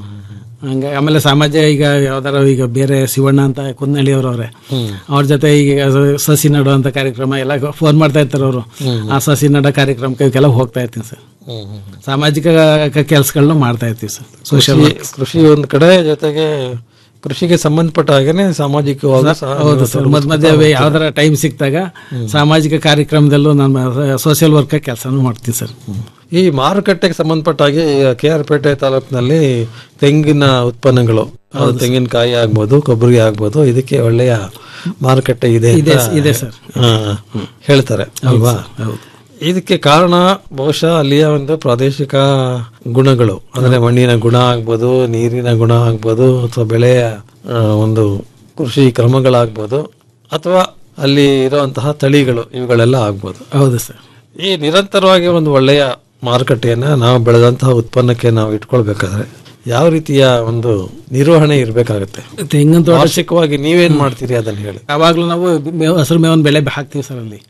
ಹಂಗೆ ಆಮೇಲೆ ಸಮಾಜ ಈಗ ಯಾವ್ದಾರ ಈಗ ಬೇರೆ ಶಿವಣ್ಣ ಅಂತ ಕುನ್ನಳ್ಳಿ ಅವರು ಅವ್ರೆ ಅವ್ರ ಜೊತೆ ಈಗ ಸಸಿ ನಡೋ ಅಂತ ಕಾರ್ಯಕ್ರಮ ಎಲ್ಲ ಫೋನ್ ಮಾಡ್ತಾ ಇರ್ತಾರೆ ಅವರು ಆ ಸಸಿ ನಡೋ ಕಾರ್ಯಕ್ರಮಕ್ಕೆ ಇವಕ್ಕೆಲ್ಲ ಹೋಗ್ತಾ ಇರ್ತೀನಿ ಸರ್ ಸಾಮಾಜಿಕ ಕೆಲಸಗಳನ್ನ ಮಾಡ್ತಾ ಇರ್ತೀವಿ ಸರ್ ಸೋಷಿಯಲ್ ಕೃಷಿ- ಕೃಷಿ ಒಂದ್ ಕಡೆ ಜೊತೆಗೆ ಕೃಷಿಗೆ ಸಂಬಂಧಪಟ್ಟ ಹಾಗೇನೆ ಸಾಮಾಜಿಕವಾಗಿ ಸಹ ಹೌದು ಸರ್ ಮಧ್ಯ ಮಧ್ಯೆ ಯಾವ್ದಾರ ಟೈಮ್ ಸಿಕ್ತಾಗ ಸಾಮಾಜಿಕ ಕಾರ್ಯಕ್ರಮದಲ್ಲೂ ನಾನು ಸೋಷಿಯಲ್ ವರ್ಕ್ ಕೆಲಸನೂ ಮಾಡ್ತೀನಿ ಸರ್ ಈ ಮಾರುಕಟ್ಟೆಗೆ ಸಂಬಂಧಪಟ್ಟ ಹಾಗೆ ಕೆ ಆರ್ ಪೇಟೆ ತಾಲೂಕಿನಲ್ಲಿ ತೆಂಗಿನ ಉತ್ಪನ್ನಗಳು ಅದು ತೆಂಗಿನಕಾಯಿ ಆಗ್ಬೋದು ಕೊಬ್ಬರಿ ಆಗ್ಬೋದು ಇದಕ್ಕೆ ಒಳ್ಳೆಯ ಮಾರುಕಟ್ಟೆ ಇದೆ ಅಂತ, ಇದೆ, ಇದೆ ಸರ್. ಆ, ಹೇಳ್ತಾರೆ ಅಲ್ವಾ ಇದಕ್ಕೆ ಕಾರಣ ಬಹುಶಃ ಅಲ್ಲಿಯ ಒಂದು ಪ್ರಾದೇಶಿಕ ಗುಣಗಳು ಅಂದ್ರೆ ಮಣ್ಣಿನ ಗುಣ ಆಗ್ಬೋದು ನೀರಿನ ಗುಣ ಆಗ್ಬೋದು ಅಥವಾ ಬೆಳೆಯ ಆ, ಒಂದು ಕೃಷಿ ಕ್ರಮಗಳಾಗ್ಬೋದು ಅಥವಾ ಅಲ್ಲಿ ಇರುವಂತಹ ತಳಿಗಳು ಇವುಗಳೆಲ್ಲ ಆಗ್ಬೋದು ಹೌದು ಸರ್ ಈ ನಿರಂತರವಾಗಿ ಒಂದು ಒಳ್ಳೆಯ ಮಾರುಕಟ್ಟೆಯನ್ನ ನಾವು ಬೆಳೆದಂತಹ ಉತ್ಪನ್ನಕ್ಕೆ ನಾವು ಇಟ್ಕೊಳ್ಬೇಕಾದ್ರೆ ಯಾವ ರೀತಿಯ ಒಂದು ನಿರ್ವಹಣೆ ಇರಬೇಕಾಗತ್ತೆ ತೆಂಗಿನ ತೋಟ ವಾರ್ಷಿಕವಾಗಿ ನೀವೇನ್ ಮಾಡ್ತೀರಿ ಅದನ್ನ ಹೇಳಿ ಯಾವಾಗಲೂ ನಾವು ಮೇವು ಹಸಿರು ಮೇವನ್ ಬೆಳೆ ಹಾಕ್ತೀವಿ ಸರ್ ಅಲ್ಲಿ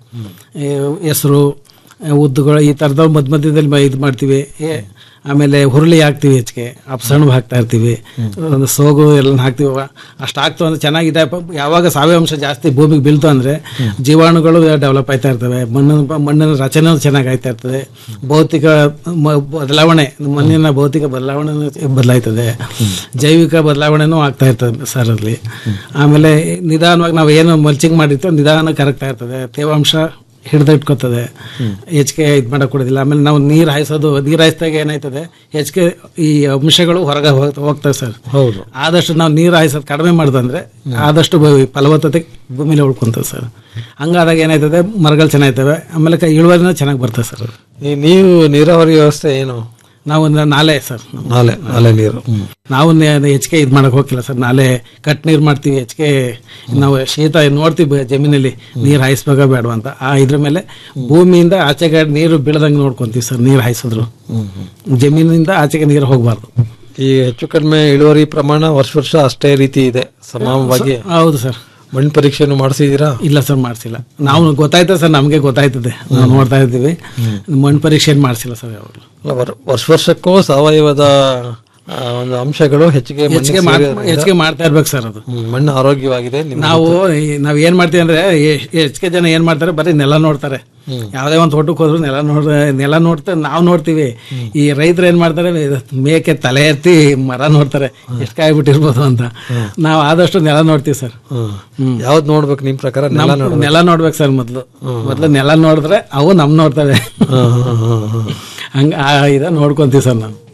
ಹೆಸರು ಉದ್ದುಗಳು ಈ ಥರದ ಮಧ್ಯ ಮಧ್ಯದಲ್ಲಿ ಮ- ಇದು ಮಾಡ್ತೀವಿ ಏ, ಆಮೇಲೆ ಹುರುಳಿ ಹಾಕ್ತೀವಿ ಹೆಚ್ಚಿಗೆ ಅಪ್ಸಣ್ ಹಾಕ್ತಾ ಇರ್ತೀವಿ ಒಂದು ಸೋಗು ಎಲ್ಲ ಹಾಕ್ತೀವಿ ಅಷ್ಟು ಆಗ್ತು ಅಂದ್ರೆ ಚೆನ್ನಾಗಿದೆ ಪ- ಯಾವಾಗ ಸಾವಯವ ಅಂಶ ಜಾಸ್ತಿ ಭೂಮಿಗೆ ಬೀಳ್ತು ಅಂದ್ರೆ ಜೀವಾಣುಗಳು ಡೆವಲಪ್ ಆಯ್ತಾ ಇರ್ತವೆ ಮಣ್ಣಿನ ಮಣ್ಣಿನ ರಚನೆ ಚೆನ್ನಾಗಿ ಆಯ್ತಾ ಇರ್ತದೆ ಭೌತಿಕ ಮ- ಬದಲಾವಣೆ ಮಣ್ಣಿನ ಭೌತಿಕ ಬದಲಾವಣೆ ಬದಲಾಯ್ತದೆ ಜೈವಿಕ ಬದಲಾವಣೆನೂ ಆಗ್ತಾ ಇರ್ತದೆ ಸರ್ ಅಲ್ಲಿ ಆಮೇಲೆ ನಿಧಾನವಾಗಿ ನಾವು ಏನು ಮಲ್ಚಿಂಗ್ ಮಾಡಿರ್ತೀವಿ ನಿಧಾನ ಕರಗ್ತಾ ಇರ್ತದೆ ತೇವಾಂಶ ಹಿಡಿದು ಇಟ್ಕೋತದೆ ಹೆಚ್ಚಿಗೆ ಇದು ಮಾಡಕ್ ಕೊಡೋದಿಲ್ಲ ಆಮೇಲೆ ನಾವು ನೀರು ಹಾಯಿಸೋದು ನೀರು ಹಾಯಿಸಿದಾಗ ಏನಾಯ್ತದೆ ಹೆಚ್ಚಿಗೆ ಈ ಅಂಶಗಳು ಹೊರಗೆ ಹೋಗ್- ಹೋಗ್ತವೆ ಸರ್ ಹೌದು ಆದಷ್ಟು ನಾವು ನೀರು ಹಾಯಿಸೋದು ಕಡಿಮೆ ಮಾಡ್ದಂದ್ರೆ ಆದಷ್ಟು ಬ- ಫಲವತ್ತತೆ ಭೂಮಿಲಿ ಉಳ್ಕೊಂತದೆ ಸರ್ ಹಂಗಾದಾಗ ಏನಾಯ್ತದೆ ಮರಗಳು ಚೆನ್ನಾಗ್ತವೆ ಆಮೇಲೆ ಕ- ಇಳುವರಿನೂ ಚೆನ್ನಾಗಿ ಬರ್ತದೆ ಸರ್ ಈ ನೀವು ನೀರಾವರಿ ವ್ಯವಸ್ಥೆ ಏನು ನಾವು ಒಂದು ನಾಲೆ ಸರ್ ನಮ್ದು. ನಾಲೆ ನಾಲೆ ನೀರು ನಾವು ನೆ- ಹೆಚ್ಚಿಗೆ ಇದು ಮಾಡಕ್ ಹೋಗಿಲ್ಲ ಸರ್ ನಾಲೆ ಕಟ್ ನೀರು ಮಾಡ್ತೀವಿ ಹೆಚ್ಚಿಗೆ ನಾವು ಶೀತ ನೋಡ್ತೀವಿ ಬ- ಜಮೀನಲ್ಲಿ ನೀರು ಹಾಯಿಸ್ಬೇಕಾ ಬೇಡವಾ ಅಂತ ಆ ಇದ್ರ ಮೇಲೆ ಭೂಮಿಯಿಂದ ಆಚೆಗೆ ನೀರು ಬೀಳದಂಗೆ ನೋಡ್ಕೊಂತೀವಿ ಸರ್ ನೀರು ಹಾಯಿಸಿದ್ರು ಜಮೀನಿಂದ ಆಚೆಗೆ ನೀರು ಹೋಗಬಾರ್ದು ಈ ಹೆಚ್ಚು ಕಡಿಮೆ ಇಳುವರಿ ಪ್ರಮಾಣ ವರ್ಷ ವರ್ಷ ಅಷ್ಟೇ ರೀತಿ ಇದೆ ಸಮವಾಗಿ ಹೌದು ಸರ್ ಮಣ್ಣು ಪರೀಕ್ಷೆನು ಮಾಡಿಸಿದೀರಾ ಇಲ್ಲ ಸರ್ ಮಾಡಿಸಿಲ್ಲ ನಾವು ಗೊತ್ತಾಯ್ತದೆ ಸರ್ ನಮಗೆ ಗೊತ್ತಾಯ್ತದೆ ನಾವು ನೋಡ್ತಾ ಇದ್ದೀವಿ ಮಣ್ಣು ಪರೀಕ್ಷೆ ಏನು ಮಾಡಿಸಿಲ್ಲ ಸರ್ ಯಾವಾಗಲೂ ಅಲ್ಲ, ವರ್- ವರ್ಷ ವರ್ಷಕ್ಕೂ ಸಾವಯವದ ಆ, ಒಂದು ಅಂಶಗಳು ಹೆಚ್ಚಿಗೆ ಮಣ್ಣಿಗೆ ಹೆಚ್ಚಿಗೆ ಮಾಡ್- ಸೇರೋದ್ರಿಂದ ಹೆಚ್ಚಿಗೆ ಮಾಡ್ತಾ ಇರ್ಬೇಕು ಸರ್ ಅದು ಹ್ಮ್, ಮಣ್ಣು ಆರೋಗ್ಯವಾಗಿದೆ ನಿಮ್ಮ ನಾವು ಈ- ನಾವ್ ಏನ್ ಮಾಡ್ತೀವಿ ಅಂದ್ರೆ ಎ- ಹೆಚ್ಚಿಗೆ ಜನ ಏನ್ ಮಾಡ್ತಾರೆ ಬರೀ ನೆಲ ನೋಡ್ತಾರೆ ಯಾವ್ದೇ ಒಂದು ತೋಟಕ್ಕೆ ಹೋದ್ರು ನೆಲ ನೋಡ್ ನೆಲ ನೋಡ್ತಾ ನಾವು ನೋಡ್ತೀವಿ ಈ ರೈತರು ಏನ್ ಮಾಡ್ತಾರೆ ಮೇಕೆ ತಲೆ ಎತ್ತಿ ಮರ ನೋಡ್ತಾರೆ ಎಷ್ಟು ಕಾಯಿ ಬಿಟ್ಟಿರ್ಬೋದು ಅಂತ ನಾವು ಆದಷ್ಟು ನೆಲ ನೋಡ್ತೀವಿ ಸರ್ ಹ್ಮ್. ಯಾವ್ದು ನೋಡ್ಬೇಕು ನಿಮ್ ಪ್ರಕಾರ ನೆಲ ನಮ್- ನೋಡ್ಬೇಕು? ನೆಲ ನೋಡ್ಬೇಕು ಸರ್ ಮೊದ್ಲು ಮೊದ್ಲು ನೆಲ ನೋಡಿದ್ರೆ ಅವು ನಮ್ ನೋಡ್ತವೆ ಹಂಗ ಆ ಇದ ನೋಡ್ಕೊಂತೀವಿ ಸರ್ ನಾವು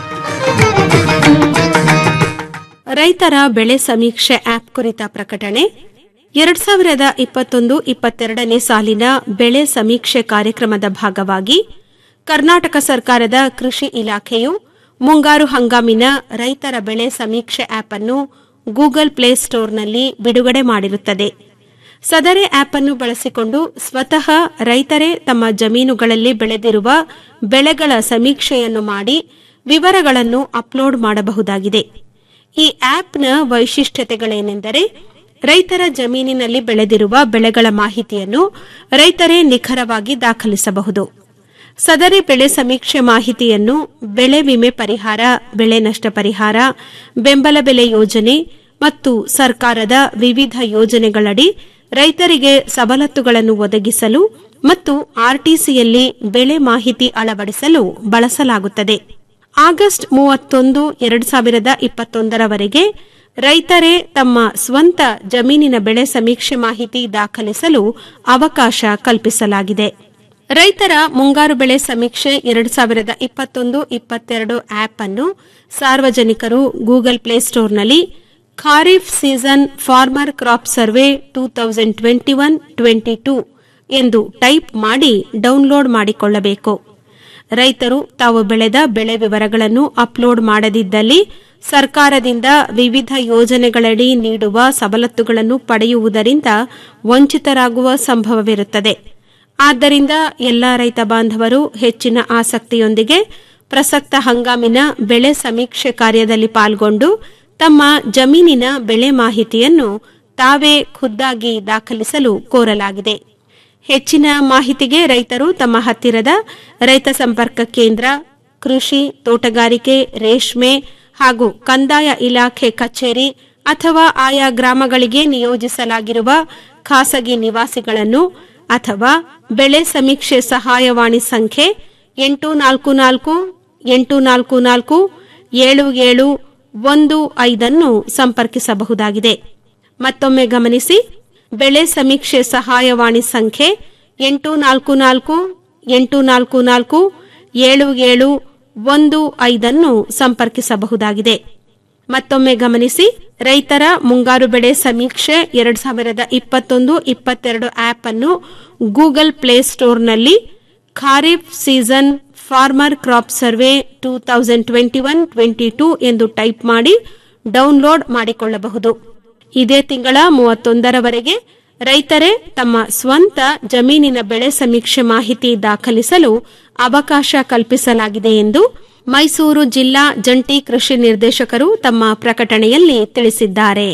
ರೈತರ ಬೆಳೆ ಸಮೀಕ್ಷೆ ಆಪ್ ಕುರಿತ ಪ್ರಕಟಣೆ ಎರಡ್ ಸಾವಿರದ ಇಪ್ಪತ್ತೊಂದು ಇಪ್ಪತ್ತೆರಡನೇ ಸಾಲಿನ ಬೆಳೆ ಸಮೀಕ್ಷೆ ಕಾರ್ಯಕ್ರಮದ ಭಾಗವಾಗಿ ಕರ್ನಾಟಕ ಸರ್ಕಾರದ ಕೃಷಿ ಇಲಾಖೆಯು ಮುಂಗಾರು ಹಂಗಾಮಿನ ರೈತರ ಬೆಳೆ ಸಮೀಕ್ಷೆ ಆಪ್ ಅನ್ನು ಗೂಗಲ್ ಪ್ಲೇ ಸ್ಟೋರ್ನಲ್ಲಿ ಬಿಡುಗಡೆ ಮಾಡಿರುತ್ತದೆ ಸದರಿ ಆಪ್ ಅನ್ನು ಬಳಸಿಕೊಂಡು ಸ್ವತಃ ರೈತರೇ ತಮ್ಮ ಜಮೀನುಗಳಲ್ಲಿ ಬೆಳೆದಿರುವ ಬೆಳೆಗಳ ಸಮೀಕ್ಷೆಯನ್ನು ಮಾಡಿ ವಿವರಗಳನ್ನು ಅಪ್ಲೋಡ್ ಮಾಡಬಹುದಾಗಿದೆ ಈ ಆಪ್ನ ವೈಶಿಷ್ಟ್ಯತೆಗಳೇನೆಂದರೆ ರೈತರ ಜಮೀನಿನಲ್ಲಿ ಬೆಳೆದಿರುವ ಬೆಳೆಗಳ ಮಾಹಿತಿಯನ್ನು ರೈತರೇ ನಿಖರವಾಗಿ ದಾಖಲಿಸಬಹುದು ಸದರಿ ಬೆಳೆ ಸಮೀಕ್ಷೆ ಮಾಹಿತಿಯನ್ನು ಬೆಳೆ ವಿಮೆ ಪರಿಹಾರ ಬೆಳೆ ನಷ್ಟ ಪರಿಹಾರ ಬೆಂಬಲ ಬೆಲೆ ಯೋಜನೆ ಮತ್ತು ಸರ್ಕಾರದ ವಿವಿಧ ಯೋಜನೆಗಳಡಿ ರೈತರಿಗೆ ಸವಲತ್ತುಗಳನ್ನು ಒದಗಿಸಲು ಮತ್ತು ಆರ್ಟಿಸಿಯಲ್ಲಿ ಬೆಳೆ ಮಾಹಿತಿ ಅಳವಡಿಸಲು ಬಳಸಲಾಗುತ್ತದೆ ಆಗಸ್ಟ್ ಮೂವತ್ತೊಂದು ಎರಡು ಸಾವಿರದ ಇಪ್ಪತ್ತೊಂದರವರೆಗೆ ರೈತರೇ ತಮ್ಮ ಸ್ವಂತ ಜಮೀನಿನ ಬೆಳೆ ಸಮೀಕ್ಷೆ ಮಾಹಿತಿ ದಾಖಲಿಸಲು ಅವಕಾಶ ಕಲ್ಪಿಸಲಾಗಿದೆ ರೈತರ ಮುಂಗಾರು ಬೆಳೆ ಸಮೀಕ್ಷೆ ಎರಡು ಸಾವಿರದ ಇಪ್ಪತ್ತೊಂದು ಇಪ್ಪತ್ತೆರಡು ಆಪ್ ಅನ್ನು ಸಾರ್ವಜನಿಕರು ಗೂಗಲ್ ಪ್ಲೇಸ್ಟೋರ್ನಲ್ಲಿ kharif season farmer crop survey two thousand twenty one twenty two ಎಂದು ಟೈಪ್ ಮಾಡಿ ಡೌನ್ಲೋಡ್ ಮಾಡಿಕೊಳ್ಳಬೇಕು ರೈತರು ತಾವು ಬೆಳೆದ ಬೆಳೆ ವಿವರಗಳನ್ನು ಅಪ್ಲೋಡ್ ಮಾಡದಿದ್ದಲ್ಲಿ ಸರ್ಕಾರದಿಂದ ವಿವಿಧ ಯೋಜನೆಗಳಡಿ ನೀಡುವ ಸವಲತ್ತುಗಳನ್ನು ಪಡೆಯುವುದರಿಂದ ವಂಚಿತರಾಗುವ ಸಂಭವವಿರುತ್ತದೆ ಆದ್ದರಿಂದ ಎಲ್ಲಾ ರೈತ ಬಾಂಧವರು ಹೆಚ್ಚಿನ ಆಸಕ್ತಿಯೊಂದಿಗೆ ಪ್ರಸಕ್ತ ಹಂಗಾಮಿನ ಬೆಳೆ ಸಮೀಕ್ಷೆ ಕಾರ್ಯದಲ್ಲಿ ಪಾಲ್ಗೊಂಡು ತಮ್ಮ ಜಮೀನಿನ ಬೆಳೆ ಮಾಹಿತಿಯನ್ನು ತಾವೇ ಖುದ್ದಾಗಿ ದಾಖಲಿಸಲು ಕೋರಲಾಗಿದೆ ಹೆಚ್ಚಿನ ಮಾಹಿತಿಗೆ ರೈತರು ತಮ್ಮ ಹತ್ತಿರದ ರೈತ ಸಂಪರ್ಕ ಕೇಂದ್ರ ಕೃಷಿ ತೋಟಗಾರಿಕೆ ರೇಷ್ಮೆ ಹಾಗೂ ಕಂದಾಯ ಇಲಾಖೆ ಕಚೇರಿ ಅಥವಾ ಆಯಾ ಗ್ರಾಮಗಳಿಗೆ ನಿಯೋಜಿಸಲಾಗಿರುವ ಖಾಸಗಿ ನಿವಾಸಿಗಳನ್ನು ಅಥವಾ ಬೆಳೆ ಸಮೀಕ್ಷೆ ಸಹಾಯವಾಣಿ ಸಂಖ್ಯೆ ಎಂಟು ನಾಲ್ಕು ನಾಲ್ಕು ಎಂಟು ನಾಲ್ಕು ನಾಲ್ಕು ಏಳು ಏಳು ಒಂದು ಐದನ್ನು ಸಂಪರ್ಕಿಸಬಹುದಾಗಿದೆ ಮತ್ತೊಮ್ಮೆ ಗಮನಿಸಿ ಬೆಳೆ ಸಮೀಕ್ಷೆ ಸಹಾಯವಾಣಿ ಸಂಖ್ಯೆ ಎಂಟು ನಾಲ್ಕು ನಾಲ್ಕು ಎಂಟು ನಾಲ್ಕು ನಾಲ್ಕು ಏಳು ಏಳು ಒಂದು ಐದನ್ನು ಸಂಪರ್ಕಿಸಬಹುದಾಗಿದೆ ಮತ್ತೊಮ್ಮೆ ಗಮನಿಸಿ ರೈತರ ಮುಂಗಾರು ಬೆಳೆ ಸಮೀಕ್ಷೆ ಎರಡ್ ಸಾವಿರದ ಇಪ್ಪತ್ತೊಂದು ಇಪ್ಪತ್ತೆರಡು ಆಪ್ ಅನ್ನು ಗೂಗಲ್ ಪ್ಲೇಸ್ಟೋರ್ನಲ್ಲಿ kharif season farmer crop survey two thousand twenty one twenty two ಎಂದು ಟೈಪ್ ಮಾಡಿ ಡೌನ್ಲೋಡ್ ಮಾಡಿಕೊಳ್ಳಬಹುದು ಇದೇ ತಿಂಗಳ ಮೂವತ್ತೊಂದರವರೆಗೆ ರೈತರೇ ತಮ್ಮ ಸ್ವಂತ ಜಮೀನಿನ ಬೆಳೆ ಸಮೀಕ್ಷೆ ಮಾಹಿತಿ ದಾಖಲಿಸಲು ಅವಕಾಶ ಕಲ್ಪಿಸಲಾಗಿದೆ ಎಂದು ಮೈಸೂರು ಜಿಲ್ಲಾ ಜಂಟಿ ಕೃಷಿ ನಿರ್ದೇಶಕರು ತಮ್ಮ ಪ್ರಕಟಣೆಯಲ್ಲಿ ತಿಳಿಸಿದ್ದಾರೆ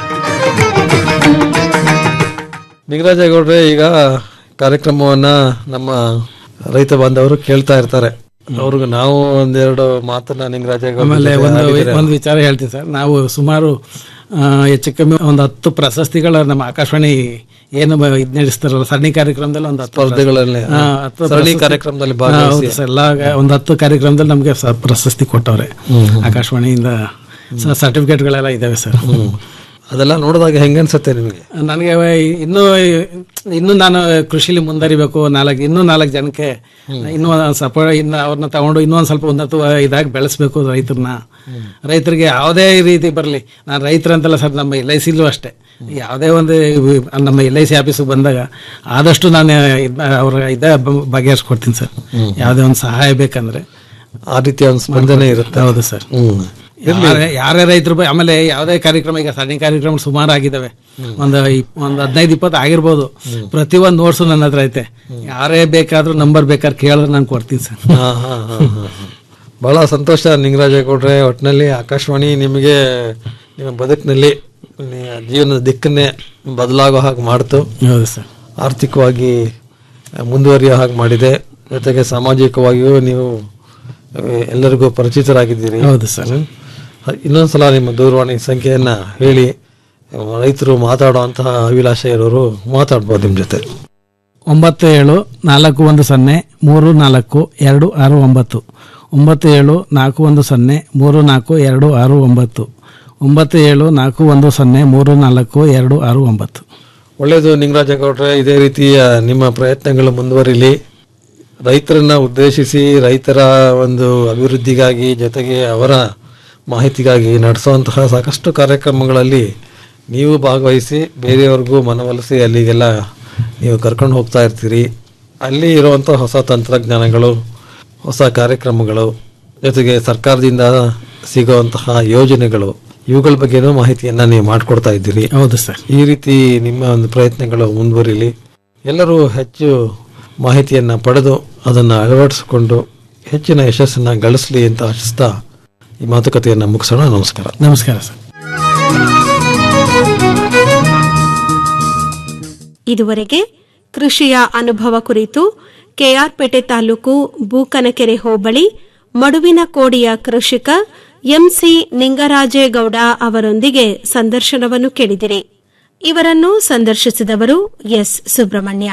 ನಿಗರಾಜೇಗೌಡ್ರೆ ಈಗ ಕಾರ್ಯಕ್ರಮವನ್ನ ನಮ್ಮ ರೈತ ಬಾಂಧವರು ಕೇಳ್ತಾ ಇರ್ತಾರೆ ಅವ್ರಿಗೆ ನಾವು ಒಂದೆರಡು ಮಾತನ್ನ ನಿಂಗರಾಜೇಗೌಡ ಆಮೇಲೆ ಒಂದು ಒಂದು ವಿಚಾರ ಹೇಳ್ತೀನಿ ಸರ್ ನಾವು ಸುಮಾರು ಆ, ಹೆಚ್ಚು ಕಮ್ಮಿ ಒಂದು ಹತ್ತು ಪ್ರಶಸ್ತಿಗಳ ನಮ್ಮ ಆಕಾಶವಾಣಿ ಏನು ಬ- ಇದ್ ನಡೆಸ್ತಾರಲ್ಲ ಸರಣಿ ಕಾರ್ಯಕ್ರಮದಲ್ಲಿ ಒಂದು ಹತ್ತು ಸ್ಪರ್ಧೆಗಳಲ್ಲಿ, ಆ, ಹತ್ತು ಸರಣಿ ಪ್ರಶಸ್ತಿ- ಕಾರ್ಯಕ್ರಮದಲ್ಲಿ ಆ, ಭಾಗವಹಿಸಿ. ಹೌದು ಸರ್ ಎಲ್ಲ ಒಂದು ಹತ್ತು ಕಾರ್ಯಕ್ರಮದಲ್ಲಿ ನಮಗೆ ಪ್ರಶಸ್ತಿ ಕೊಟ್ಟವ್ರೆ ಆಕಾಶವಾಣಿಯಿಂದ ಸರ್ಟಿಫಿಕೇಟ್ಗಳೆಲ್ಲ ಇದಾವೆ ಸರ್ ಅದೆಲ್ಲ ನೋಡಿದಾಗ ಹೆಂಗೆ ಅನ್ಸುತ್ತೆ ನಿಮಗೆ ನನಗೆ ಇನ್ನೂ ಇನ್ನೂ ನಾನು ಕೃಷಿಲಿ ಮುಂದರಿಬೇಕು ನಾಲ್ಕು ಇನ್ನೂ ನಾಲ್ಕು ಜನಕ್ಕೆ ಇನ್ನೂ ಒಂದ್ ಸ್ವಲ್ಪ ಇನ್ನು ಅವ್ರನ್ನ ತಗೊಂಡು ಇನ್ನೂ ಒಂದು ಸ್ವಲ್ಪ ಉನ್ನತ ಇದಾಗಿ ಬೆಳೆಸ್ಬೇಕು ರೈತರನ್ನ ರೈತರಿಗೆ ಯಾವುದೇ ರೀತಿ ಬರಲಿ ನಾನು ರೈತರಂತಲ್ಲ ಸರ್ ನಮ್ಮ ಎಲ್ ಐ ಸಿಲೂ ಅಷ್ಟೇ ಯಾವುದೇ ಒಂದು ಇವ್- ನಮ್ಮ ಎಲ್ ಐ ಸಿ ಆಫೀಸಿಗೆ ಬಂದಾಗ ಆದಷ್ಟು ನಾನು ಇದ್ ಅವ್ರ ಇದ ಬ- ಬಗೆಹರಿಸ್ಕೊಡ್ತೀನಿ ಸರ್ ಯಾವುದೇ ಒಂದು ಸಹಾಯ ಬೇಕಂದ್ರೆ ಆ ರೀತಿಯ ಒಂದು ಸ್ಪಂದನೆ ಇರುತ್ತೆ ಹೌದು ಸರ್ ಹ್ಮ್ ಯಾರೇ ಯಾರೇ ರೈತರು ಬ- ಆಮೇಲೆ ಯಾವುದೇ ಕಾರ್ಯಕ್ರಮ ಈಗ ಸಣ್ಣ ಕಾರ್ಯಕ್ರಮ ಸುಮಾರು ಆಗಿದ್ದಾವೆ ಒಂದು ಇಪ್- ಒಂದು ಹದಿನೈದು ಇಪ್ಪತ್ತು ಆಗಿರ್ಬೋದು ಪ್ರತಿಯೊಂದು ನೋಟ್ಸು ನನ್ನ ಹತ್ರ ಐತೆ ಯಾರೇ ಬೇಕಾದ್ರೂ ನಂಬರ್ ಬೇಕಾದ್ರೆ ಕೇಳಿದ್ರೆ ನಾನು ಕೊಡ್ತೀನಿ ಸರ್ ಹಾ, ಹಾ, ಹಾ, ಹಾ, ಹಾ. ಬಹಳ ಸಂತೋಷ ನಿಂಗರಾಜೇಗೌಡ್ರೆ ಒಟ್ಟಿನಲ್ಲಿ ಆಕಾಶವಾಣಿ ನಿಮಗೆ ನಿಮ್ಮ ಬದುಕಿನಲ್ಲಿ ನಿ- ಜೀವನದ ದಿಕ್ಕನ್ನೇ ಬದಲಾಗೋ ಹಾಗೆ ಮಾಡ್ತು ಹೌದು ಸರ್ ಆರ್ಥಿಕವಾಗಿ ಮುಂದುವರಿಯೋ ಹಾಗೆ ಮಾಡಿದೆ ಜೊತೆಗೆ ಸಾಮಾಜಿಕವಾಗಿಯೂ ನೀವು ಆ, ಎಲ್ಲರಿಗೂ ಪರಿಚಿತರಾಗಿದ್ದೀರಿ ಹೌದು ಸರ್. ಹ್ಮ್. ಇನ್ನೊಂದ್ಸಲ ನಿಮ್ಮ ದೂರವಾಣಿ ಸಂಖ್ಯೆಯನ್ನ ಹೇಳಿ ರೈತರು ಮಾತಾಡುವಂತಹ ಅಭಿಲಾಷೆ ಇರೋರು ಮಾತಾಡ್ಬೋದು ನಿಮ್ಮ ಜೊತೆ ಒಂಬತ್ತು ಏಳು ನಾಲ್ಕು ಒಂದು ಸೊನ್ನೆ ಮೂರು ನಾಲ್ಕು ಎರಡು ಆರು ಒಂಬತ್ತು ಒಂಬತ್ತು ಏಳು ನಾಲ್ಕು ಒಂದು ಸೊನ್ನೆ ಮೂರು ನಾಲ್ಕು ಎರಡು ಆರು ಒಂಬತ್ತು ಒಂಬತ್ತು ಏಳು ನಾಲ್ಕು ಒಂದು ಸೊನ್ನೆ ಮೂರು ನಾಲ್ಕು ಎರಡು ಆರು ಒಂಬತ್ತು ಒಳ್ಳೆಯದು ನಿಂಗರಾಜೇಗೌಡ್ರೆ ಇದೇ ರೀತಿಯ ನಿಮ್ಮ ಪ್ರಯತ್ನಗಳು ಮುಂದುವರಿಲಿ ರೈತರನ್ನ ಉದ್ದೇಶಿಸಿ ರೈತರ ಒಂದು ಅಭಿವೃದ್ಧಿಗಾಗಿ ಜೊತೆಗೆ ಅವರ ಮಾಹಿತಿಗಾಗಿ ನಡೆಸುವಂತಹ ಸಾಕಷ್ಟು ಕಾರ್ಯಕ್ರಮಗಳಲ್ಲಿ ನೀವು ಭಾಗವಹಿಸಿ ಬೇರೆಯವ್ರಿಗೂ ಮನವೊಲಿಸಿ ಅಲ್ಲಿಗೆಲ್ಲ ನೀವು ಕರ್ಕೊಂಡು ಹೋಗ್ತಾ ಇರ್ತೀರಿ ಅಲ್ಲಿ ಇರುವಂಥ ಹೊಸ ತಂತ್ರಜ್ಞಾನಗಳು ಹೊಸ ಕಾರ್ಯಕ್ರಮಗಳು ಜೊತೆಗೆ ಸರ್ಕಾರದಿಂದ ಸಿಗುವಂತಹ ಯೋಜನೆಗಳು ಇವುಗಳ ಬಗ್ಗೆನೂ ಮಾಹಿತಿಯನ್ನ ನೀವು ಮಾಡಿಕೊಡ್ತಾ ಇದ್ದೀರಿ ಹೌದು ಸರ್ ಈ ರೀತಿ ನಿಮ್ಮ ಒಂದು ಪ್ರಯತ್ನಗಳು ಮುಂದುವರಿಲಿ ಎಲ್ಲರೂ ಹೆಚ್ಚು ಮಾಹಿತಿಯನ್ನ ಪಡೆದು ಅದನ್ನು ಅಳವಡಿಸಿಕೊಂಡು ಹೆಚ್ಚಿನ ಯಶಸ್ಸನ್ನ ಗಳಿಸಲಿ ಅಂತ ಆಶಿಸ್ತಾ ಈ ಮಾತುಕತೆಯನ್ನ ಮುಗಿಸೋಣ ನಮಸ್ಕಾರ ನಮಸ್ಕಾರ ಸರ್ ಇದುವರೆಗೆ ಕೃಷಿಯ ಅನುಭವ ಕುರಿತು ಕೆಆರ್ಪೇಟೆ ತಾಲೂಕು ಬೂಕನಕೆರೆ ಹೋಬಳಿ ಮಡುವಿನ ಕೋಡಿಯ ಕೃಷಿಕ ಎಂಸಿ ನಿಂಗರಾಜೇಗೌಡ ಅವರೊಂದಿಗೆ ಸಂದರ್ಶನವನ್ನು ಕೇಳಿದಿರಿ ಇವರನ್ನು ಸಂದರ್ಶಿಸಿದವರು ಎಸ್ ಸುಬ್ರಹ್ಮಣ್ಯ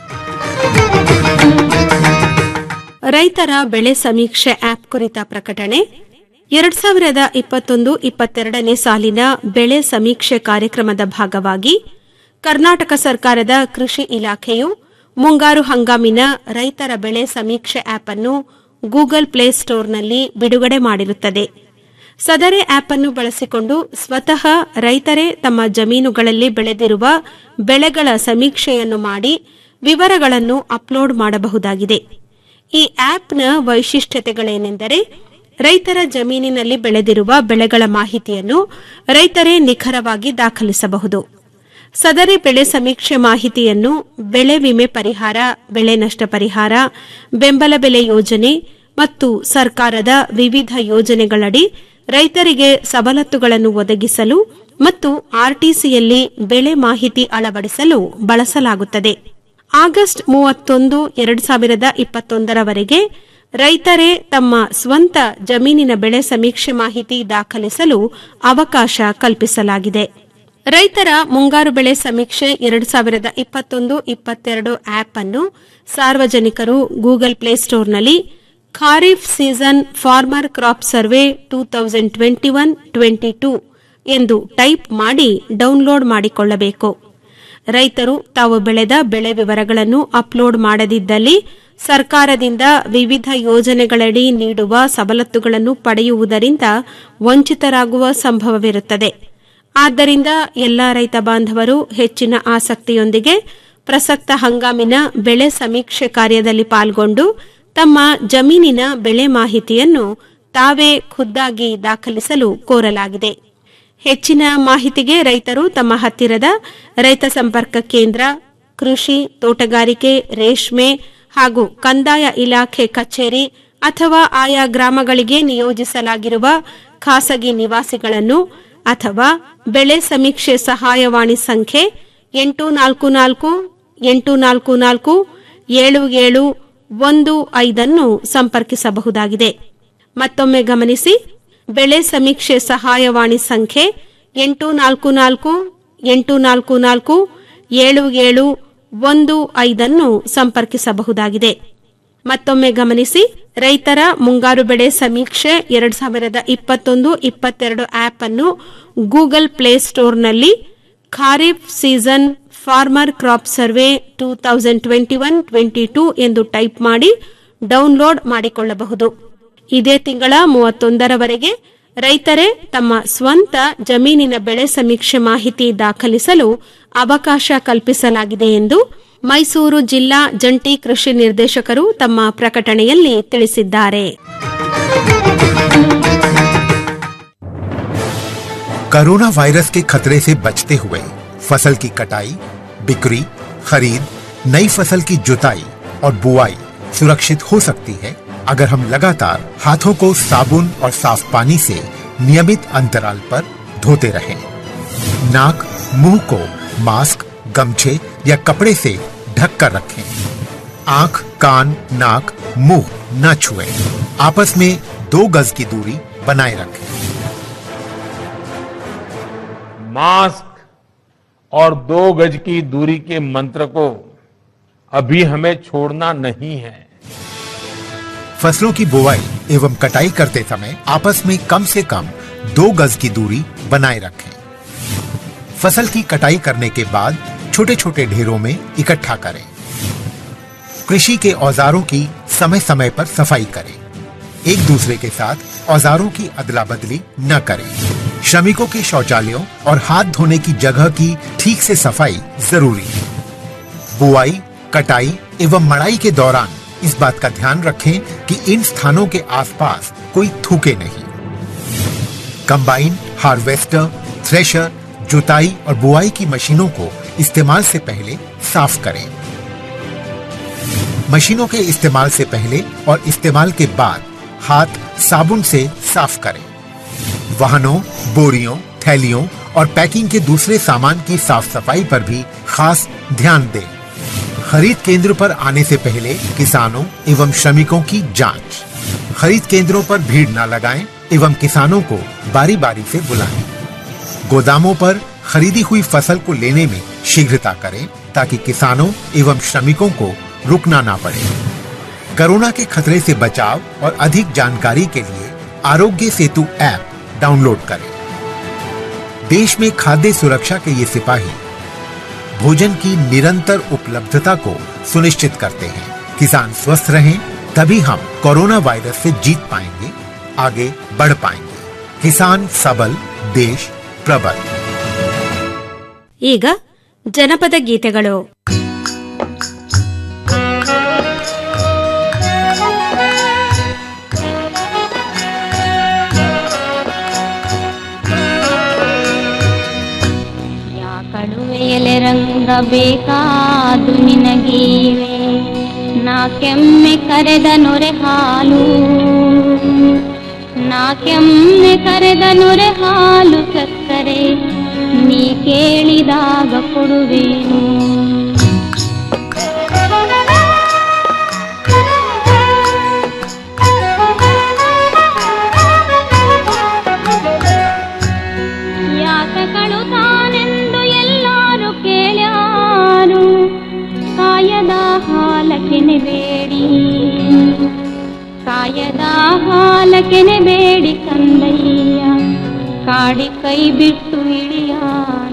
ರೈತರ ಬೆಳೆ ಸಮೀಕ್ಷೆ ಆಪ್ ಕುರಿತ ಪ್ರಕಟಣೆ ಎರಡ್ ಸಾವಿರದ ಇಪ್ಪತ್ತೊಂದು ಇಪ್ಪತ್ತೆರಡನೇ ಸಾಲಿನ ಬೆಳೆ ಸಮೀಕ್ಷೆ ಕಾರ್ಯಕ್ರಮದ ಭಾಗವಾಗಿ ಕರ್ನಾಟಕ ಸರ್ಕಾರದ ಕೃಷಿ ಇಲಾಖೆಯು ಮುಂಗಾರು ಹಂಗಾಮಿನ ರೈತರ ಬೆಳೆ ಸಮೀಕ್ಷೆ ಆಪ್ ಅನ್ನು ಗೂಗಲ್ ಪ್ಲೇ ಸ್ಟೋರ್ನಲ್ಲಿ ಬಿಡುಗಡೆ ಮಾಡಿರುತ್ತದೆ ಸದರಿ ಆಪ್ ಅನ್ನು ಬಳಸಿಕೊಂಡು ಸ್ವತಃ ರೈತರೇ ತಮ್ಮ ಜಮೀನುಗಳಲ್ಲಿ ಬೆಳೆದಿರುವ ಬೆಳೆಗಳ ಸಮೀಕ್ಷೆಯನ್ನು ಮಾಡಿ ವಿವರಗಳನ್ನು ಅಪ್ಲೋಡ್ ಮಾಡಬಹುದಾಗಿದೆ ಈ ಆಪ್ನ ವೈಶಿಷ್ಟ್ಯತೆಗಳೇನೆಂದರೆ ರೈತರ ಜಮೀನಿನಲ್ಲಿ ಬೆಳೆದಿರುವ ಬೆಳೆಗಳ ಮಾಹಿತಿಯನ್ನು ರೈತರೇ ನಿಖರವಾಗಿ ದಾಖಲಿಸಬಹುದು ಸದರಿ ಬೆಳೆ ಸಮೀಕ್ಷೆ ಮಾಹಿತಿಯನ್ನು ಬೆಳೆ ವಿಮೆ ಪರಿಹಾರ ಬೆಳೆ ನಷ್ಟ ಪರಿಹಾರ ಬೆಂಬಲ ಬೆಲೆ ಯೋಜನೆ ಮತ್ತು ಸರ್ಕಾರದ ವಿವಿಧ ಯೋಜನೆಗಳಡಿ ರೈತರಿಗೆ ಸವಲತ್ತುಗಳನ್ನು ಒದಗಿಸಲು ಮತ್ತು ಆರ್ಟಿಸಿಯಲ್ಲಿ ಬೆಳೆ ಮಾಹಿತಿ ಅಳವಡಿಸಲು ಬಳಸಲಾಗುತ್ತದೆ ಆಗಸ್ಟ್ ಮೂವತ್ತೊಂದು ಎರಡು ಸಾವಿರದ ಇಪ್ಪತ್ತೊಂದರವರೆಗೆ ರೈತರೇ ತಮ್ಮ ಸ್ವಂತ ಜಮೀನಿನ ಬೆಳೆ ಸಮೀಕ್ಷೆ ಮಾಹಿತಿ ದಾಖಲಿಸಲು ಅವಕಾಶ ಕಲ್ಪಿಸಲಾಗಿದೆ ರೈತರ ಮುಂಗಾರು ಬೆಳೆ ಸಮೀಕ್ಷೆ ಎರಡು ಸಾವಿರದ ಇಪ್ಪತ್ತೊಂದು ಇಪ್ಪತ್ತೆರಡು ಆಪ್ ಅನ್ನು ಸಾರ್ವಜನಿಕರು ಗೂಗಲ್ ಪ್ಲೇಸ್ಟೋರ್ನಲ್ಲಿ kharif season farmer crop survey two thousand twenty one twenty two ಎಂದು ಟೈಪ್ ಮಾಡಿ ಡೌನ್ಲೋಡ್ ಮಾಡಿಕೊಳ್ಳಬೇಕು ರೈತರು ತಾವು ಬೆಳೆದ ಬೆಳೆ ವಿವರಗಳನ್ನು ಅಪ್ಲೋಡ್ ಮಾಡದಿದ್ದಲ್ಲಿ ಸರ್ಕಾರದಿಂದ ವಿವಿಧ ಯೋಜನೆಗಳಡಿ ನೀಡುವ ಸವಲತ್ತುಗಳನ್ನು ಪಡೆಯುವುದರಿಂದ ವಂಚಿತರಾಗುವ ಸಂಭವವಿರುತ್ತದೆ ಆದ್ದರಿಂದ ಎಲ್ಲ ರೈತ ಬಾಂಧವರು ಹೆಚ್ಚಿನ ಆಸಕ್ತಿಯೊಂದಿಗೆ ಪ್ರಸಕ್ತ ಹಂಗಾಮಿನ ಬೆಳೆ ಸಮೀಕ್ಷೆ ಕಾರ್ಯದಲ್ಲಿ ಪಾಲ್ಗೊಂಡು ತಮ್ಮ ಜಮೀನಿನ ಬೆಳೆ ಮಾಹಿತಿಯನ್ನು ತಾವೇ ಖುದ್ದಾಗಿ ದಾಖಲಿಸಲು ಕೋರಲಾಗಿದೆ ಹೆಚ್ಚಿನ ಮಾಹಿತಿಗೆ ರೈತರು ತಮ್ಮ ಹತ್ತಿರದ ರೈತ ಸಂಪರ್ಕ ಕೇಂದ್ರ ಕೃಷಿ ತೋಟಗಾರಿಕೆ ರೇಷ್ಮೆ ಹಾಗೂ ಕಂದಾಯ ಇಲಾಖೆ ಕಚೇರಿ ಅಥವಾ ಆಯಾ ಗ್ರಾಮಗಳಿಗೆ ನಿಯೋಜಿಸಲಾಗಿರುವ ಖಾಸಗಿ ನಿವಾಸಿಗಳನ್ನು ಅಥವಾ ಬೆಳೆ ಸಮೀಕ್ಷೆ ಸಹಾಯವಾಣಿ ಸಂಖ್ಯೆ ಎಂಟು ನಾಲ್ಕು ನಾಲ್ಕು ಎಂಟು ನಾಲ್ಕು ನಾಲ್ಕು ಏಳು ಏಳು ಒಂದು ಐದನ್ನು ಸಂಪರ್ಕಿಸಬಹುದಾಗಿದೆ ಮತ್ತೊಮ್ಮೆ ಗಮನಿಸಿ ಬೆಳೆ ಸಮೀಕ್ಷೆ ಸಹಾಯವಾಣಿ ಸಂಖ್ಯೆ ಎಂಟು ನಾಲ್ಕು ನಾಲ್ಕು ಎಂಟು ನಾಲ್ಕು ನಾಲ್ಕು ಏಳು ಏಳು ಒಂದು ಐದನ್ನು ಸಂಪರ್ಕಿಸಬಹುದಾಗಿದೆ ಮತ್ತೊಮ್ಮೆ ಗಮನಿಸಿ ರೈತರ ಮುಂಗಾರು ಬೆಳೆ ಸಮೀಕ್ಷೆ ಎರಡ್ ಸಾವಿರದ ಇಪ್ಪತ್ತೊಂದು ಇಪ್ಪತ್ತೆರಡು ಆಪ್ ಅನ್ನು ಗೂಗಲ್ ಪ್ಲೇ ಸ್ಟೋರ್ನಲ್ಲಿ kharif season farmer crop survey two thousand twenty one twenty two ಎಂದು ಟೈಪ್ ಮಾಡಿ ಡೌನ್ಲೋಡ್ ಮಾಡಿಕೊಳ್ಳಬಹುದು ಇದೇ ತಿಂಗಳ ಮೂವತ್ತೊಂದರವರೆಗೆ ರೈತರೇ ತಮ್ಮ ಸ್ವಂತ ಜಮೀನಿನ ಬೆಳೆ ಸಮೀಕ್ಷೆ ಮಾಹಿತಿ ದಾಖಲಿಸಲು ಅವಕಾಶ ಕಲ್ಪಿಸಲಾಗಿದೆ ಎಂದು ಮೈಸೂರು ಜಿಲ್ಲಾ ಜಂಟಿ ಕೃಷಿ ನಿರ್ದೇಶಕರು ತಮ್ಮ ಪ್ರಕಟಣೆಯಲ್ಲಿ ತಿಳಿಸಿದ್ದಾರೆ कोरोना वायरस के खतरे से बचते हुए फसल की कटाई बिक्री खरीद नई फसल की जुताई और बुआई सुरक्षित हो सकती है अगर हम लगातार हाथों को साबुन और साफ पानी से नियमित अंतराल पर धोते रहें। नाक मुंह को मास्क गमछे या कपड़े से ढक कर रखें आंख कान नाक मुंह न छुएं। आपस में दो गज की दूरी बनाए रखें मास्क और दो गज की दूरी के मंत्र को अभी हमें छोड़ना नहीं है फसलों की बुवाई एवं कटाई करते समय आपस में कम से कम दो गज की दूरी बनाए रखें फसल की कटाई करने के बाद छोटे छोटे ढेरों में इकट्ठा करें कृषि के औजारों की समय समय पर सफाई करें एक दूसरे के साथ औजारों की अदला बदली न करें श्रमिकों के शौचालयों और हाथ धोने की जगह की ठीक से सफाई जरूरी है बुआई कटाई एवं मड़ाई के दौरान इस बात का ध्यान रखें कि इन स्थानों के आसपास कोई थूके नहीं कंबाइन हार्वेस्टर थ्रेशर जुताई और बुआई की मशीनों को इस्तेमाल से पहले साफ करें मशीनों के इस्तेमाल से पहले और इस्तेमाल के बाद हाथ साबुन से साफ करें वाहनों बोरियों थैलियों और पैकिंग के दूसरे सामान की साफ सफाई पर भी खास ध्यान दें खरीद केंद्र पर आने से पहले किसानों एवं श्रमिकों की जांच खरीद केंद्रों पर भीड़ न लगाएं एवं किसानों को बारी बारी से बुलाएं गोदामों पर खरीदी हुई फसल को लेने में शीघ्रता करें ताकि किसानों एवं श्रमिकों को रुकना ना पड़े कोरोना के खतरे से बचाव और अधिक जानकारी के लिए आरोग्य सेतु ऐप डाउनलोड करें देश में खाद्य सुरक्षा के ये सिपाही भोजन की निरंतर उपलब्धता को सुनिश्चित करते हैं किसान स्वस्थ रहें तभी हम कोरोना वायरस से जीत पाएंगे आगे बढ़ पाएंगे किसान सबल देश प्रबल ಈಗ ಜನಪದ ಗೀತೆಗಳು ಕಳುವೆಯಲೆ ರಂಗ ಬೇಕಾದು ನಿನಗೀವೆ ನಾ ಕೆಮ್ಮೆ ಕರೆದ ನೊರೆ ಹಾಲು ನಾ ಕೆಮ್ಮೆ ಕರೆದ ನೊರೆ ಹಾಲು ಸಕ್ಕರೆ ನೀ ಕೇಳಿದಾಗ ಕೊಡುವೇನು ಯಾತಗಳು ತಾನೆಂದು ಎಲ್ಲಾರು ಕೇಳ್ಯಾರು ಕಾಯದ ಹಾಲಕೆನೆ ಬೇಡಿ ಕಾಯದ ಹಾಲಕೆನೆ ಬೇಡಿ ಕಂದಯ್ಯ ಕಾಡಿ ಕೈ ಬಿಟ್ಟು ಇಳಿಯಾನ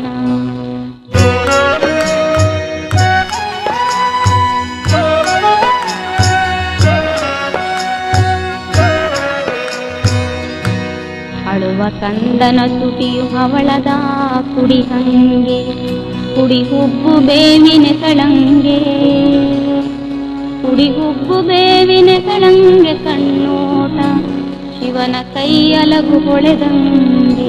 ಅಳುವ ಕಂದನ ತುಟಿಯು ಹವಳದ ಕುಡಿ ಹಂಗೆ ಕುಡಿ ಹುಬ್ಬು ಬೇವಿನ ಕಳಂಗೆ ಕುಡಿ ಹುಬ್ಬು ಬೇವಿನ ಕಳಂಗೆ ಕಣ್ಣೋಟ ಶಿವನ ಕೈಯಲಗು ಹೊಳೆದಂಗೆ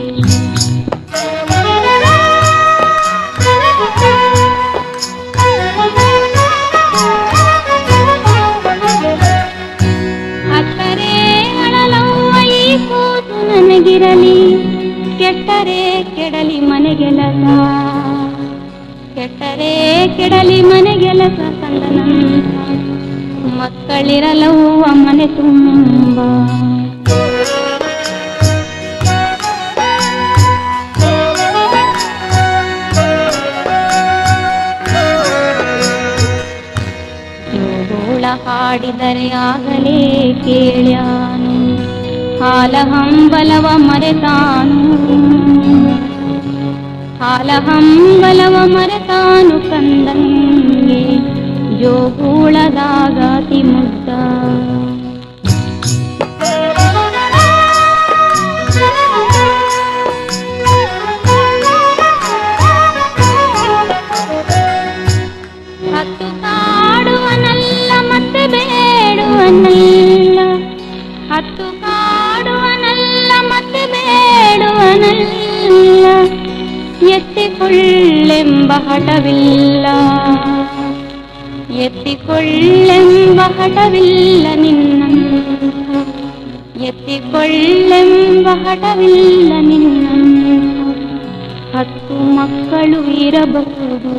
ಅಕ್ಕರೆ ಅಳಲವ್ವ ಈ ಕೂಸು ನನಗಿರಲಿ ಕೆಟ್ಟರೆ ಕೆಡಲಿ ಮನೆಗೆಲಸ ಕೆಟ್ಟರೆ ಕೆಡಲಿ ಮನೆಗೆಲಸ ಕಂದನಂತ ಮಕ್ಕಳಿರಲವ್ವ ಮನೆ ತುಂಬ ಜೋಗುಳ ಹಾಡ ಹಾಡಿದರೆ ಆಗಲೇ ಕೇಳ್ಯಾನು ಹಾಲ ಹಂಬಲವ ಮರೆತಾನು ಹಾಲ ಹಂಬಲವ ಮರೆತಾನು ಕಂದಂಗೆ ಜೋಗೂಳದಾಗಾತಿ ಮುದ್ದ ಹತ್ತು ಕಾಡುವನಲ್ಲ ಮತ್ತೆ ಬೇಡುವನಲ್ಲ ಹತ್ತು ಕಾಡುವನಲ್ಲ ಮತ್ತೆ ಬೇಡುವನಲ್ಲ ಎತ್ತಿಕೊಳ್ಳೆಂಬ ಹಠವಿಲ್ಲ ಎತ್ತಿಕೊಳ್ಳೆಂಬ ಹಠವಿಲ್ಲ ನಿನ್ನಂಥ ಎತ್ತಿಕೊಳ್ಳೆಂಬ ಹಠವಿಲ್ಲ ನಿನ್ನಂಥ ಹತ್ತು ಮಕ್ಕಳು ಇರಬಹುದು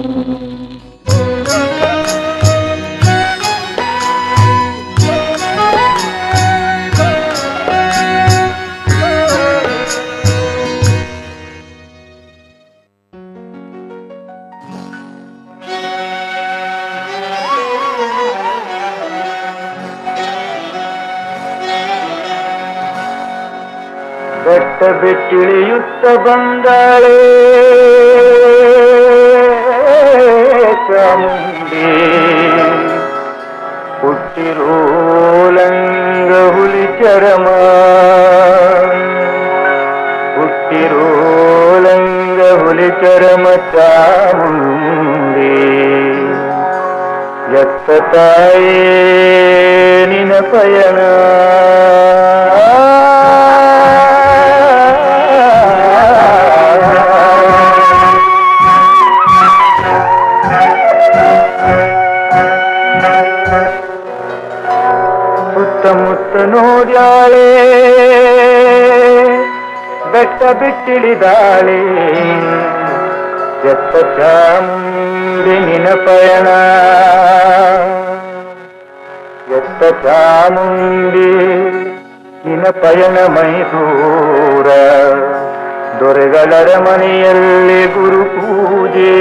ಬೆಟ್ಟ ಬಿಟ್ಟಿಳಿಯುತ್ತ ಬಂದಾಳೆ ಚಾಮುಂಡಿ ಹುಟ್ಟಿರೋಲಂಗ ಹುಲಿ ಚರಮ ಹುಟ್ಟಿರೋಲಂಗ ಹುಲಿ ಚರಮ ಚಾಮುಂಡಿ ಎತ್ತ ತಾಯೇ ನಿನ ಪಯಣ ಸುತ್ತಮುತ್ತ ನೋಡ್ಯಾಳೆ ಬೆಟ್ಟ ಬಿಟ್ಟಿಳಿದಾಳೆ ಎತ್ತ ಚಾಮುಂಡಿ ನಿನ ಪಯಣ ಎತ್ತ ಚಾಮುಂಡಿ ನಿನ ಪಯಣ ಮೈಸೂರ ದೊರೆಗಳರ ಮನೆಯಲ್ಲಿ ಗುರು ಪೂಜೆ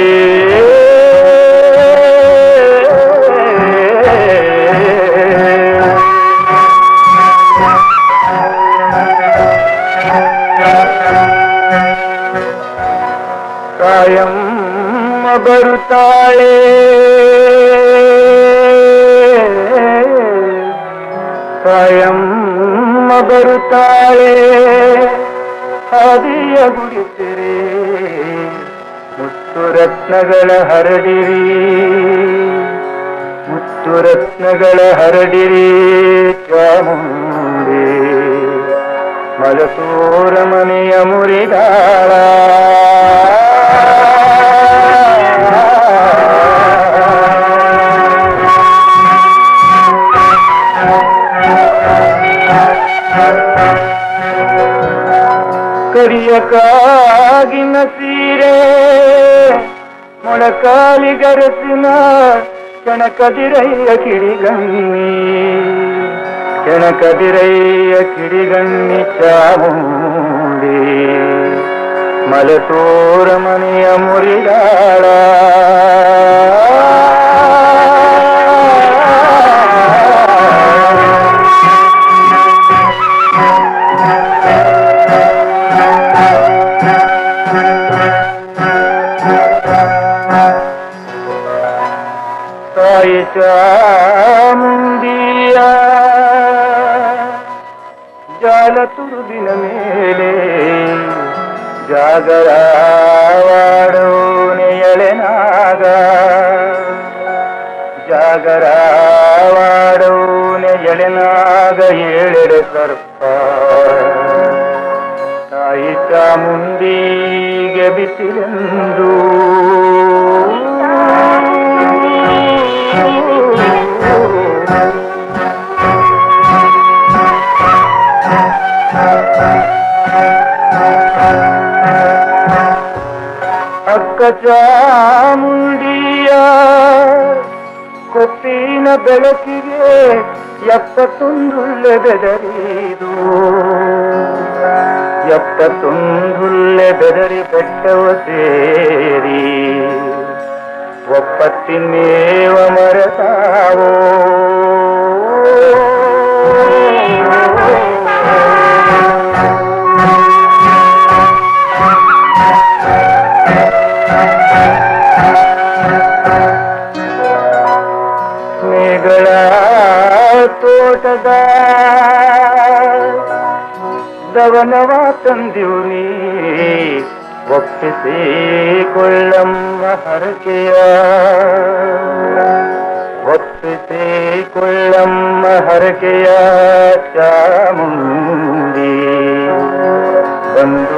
ಕಾಯಮ್ಮ ಬರುತ್ತಾಳೆ ಕಾಯಮ್ಮ ಬರುತ್ತಾಳೆ ಹಾದಿಯ ಗುಡಿಸಿರಿ ಮುತ್ತು ರತ್ನಗಳ ಹರಡಿರಿ ಮುತ್ತು ರತ್ನಗಳ ಹರಡಿರಿ ಚಾಮುಂಡಿ ಮಲಸೂರ ಮನೆಯ ಮುರಿದಾಳ ಕರಿಯಕಾಗಿನ ಸೀರೆ ಮೊಳಕಾಲಿಗರಸಿನ ಕಣಕದಿರಯ್ಯ ಕಿಡಿಗಣ್ಣಿ ಕಣಕದಿರಯ್ಯ ಕಿಡಿಗಣ್ಣಿ ಚಾಮುಂಡಿ ಮಲಸೂರ ಮನೆಯ ಮುರಿದಾಳ ತಾಯಿ ಚಾಮುಂಡಿಯ ಜಾಲ ತುರುಬಿನ ಮೇಲೆ ಜಾಗರವಾಡೋನೆ ಎಳೆನಾಗ ಜಾಗರವಾಡೋನೆ ಎಳೆನಾಗ ಏಳೆಡೆ ಸರ್ಪ ತಾಯಿ ಚಾಮುಂಡಿಗೆ ಬಿಸಿಲೆಂದು ಅಕ್ಕ ಚಾಮುಂಡಿಯ ಕೊತ್ತಿನ ಬೆಳಕಿಗೆ ಎಪ್ಪತ್ತೊಂದುಳ್ಳೆ ಬೆದರಿದು ಎಪ್ಪತ್ತೊಂದುಳ್ಳೆ ಬೆದರಿ ಬೆಟ್ಟವ ಸೇರಿ ಒಪ್ಪತ್ತಿನ್ನೇವ ಮರೆತಾವೋ ಮೇಗಳ ತೋಟದ ದವನವ ತಂದಿವ್ನಿ ಒಪ್ಪಿಸಿಕೊಳ್ಳಮ್ಮ ಹರಕೆಯ ಒಪ್ಪಿಸಿಕೊಳ್ಳಮ್ಮ ಹರಕೆಯ ಚಾಮುಂಡಿ ಬಂದು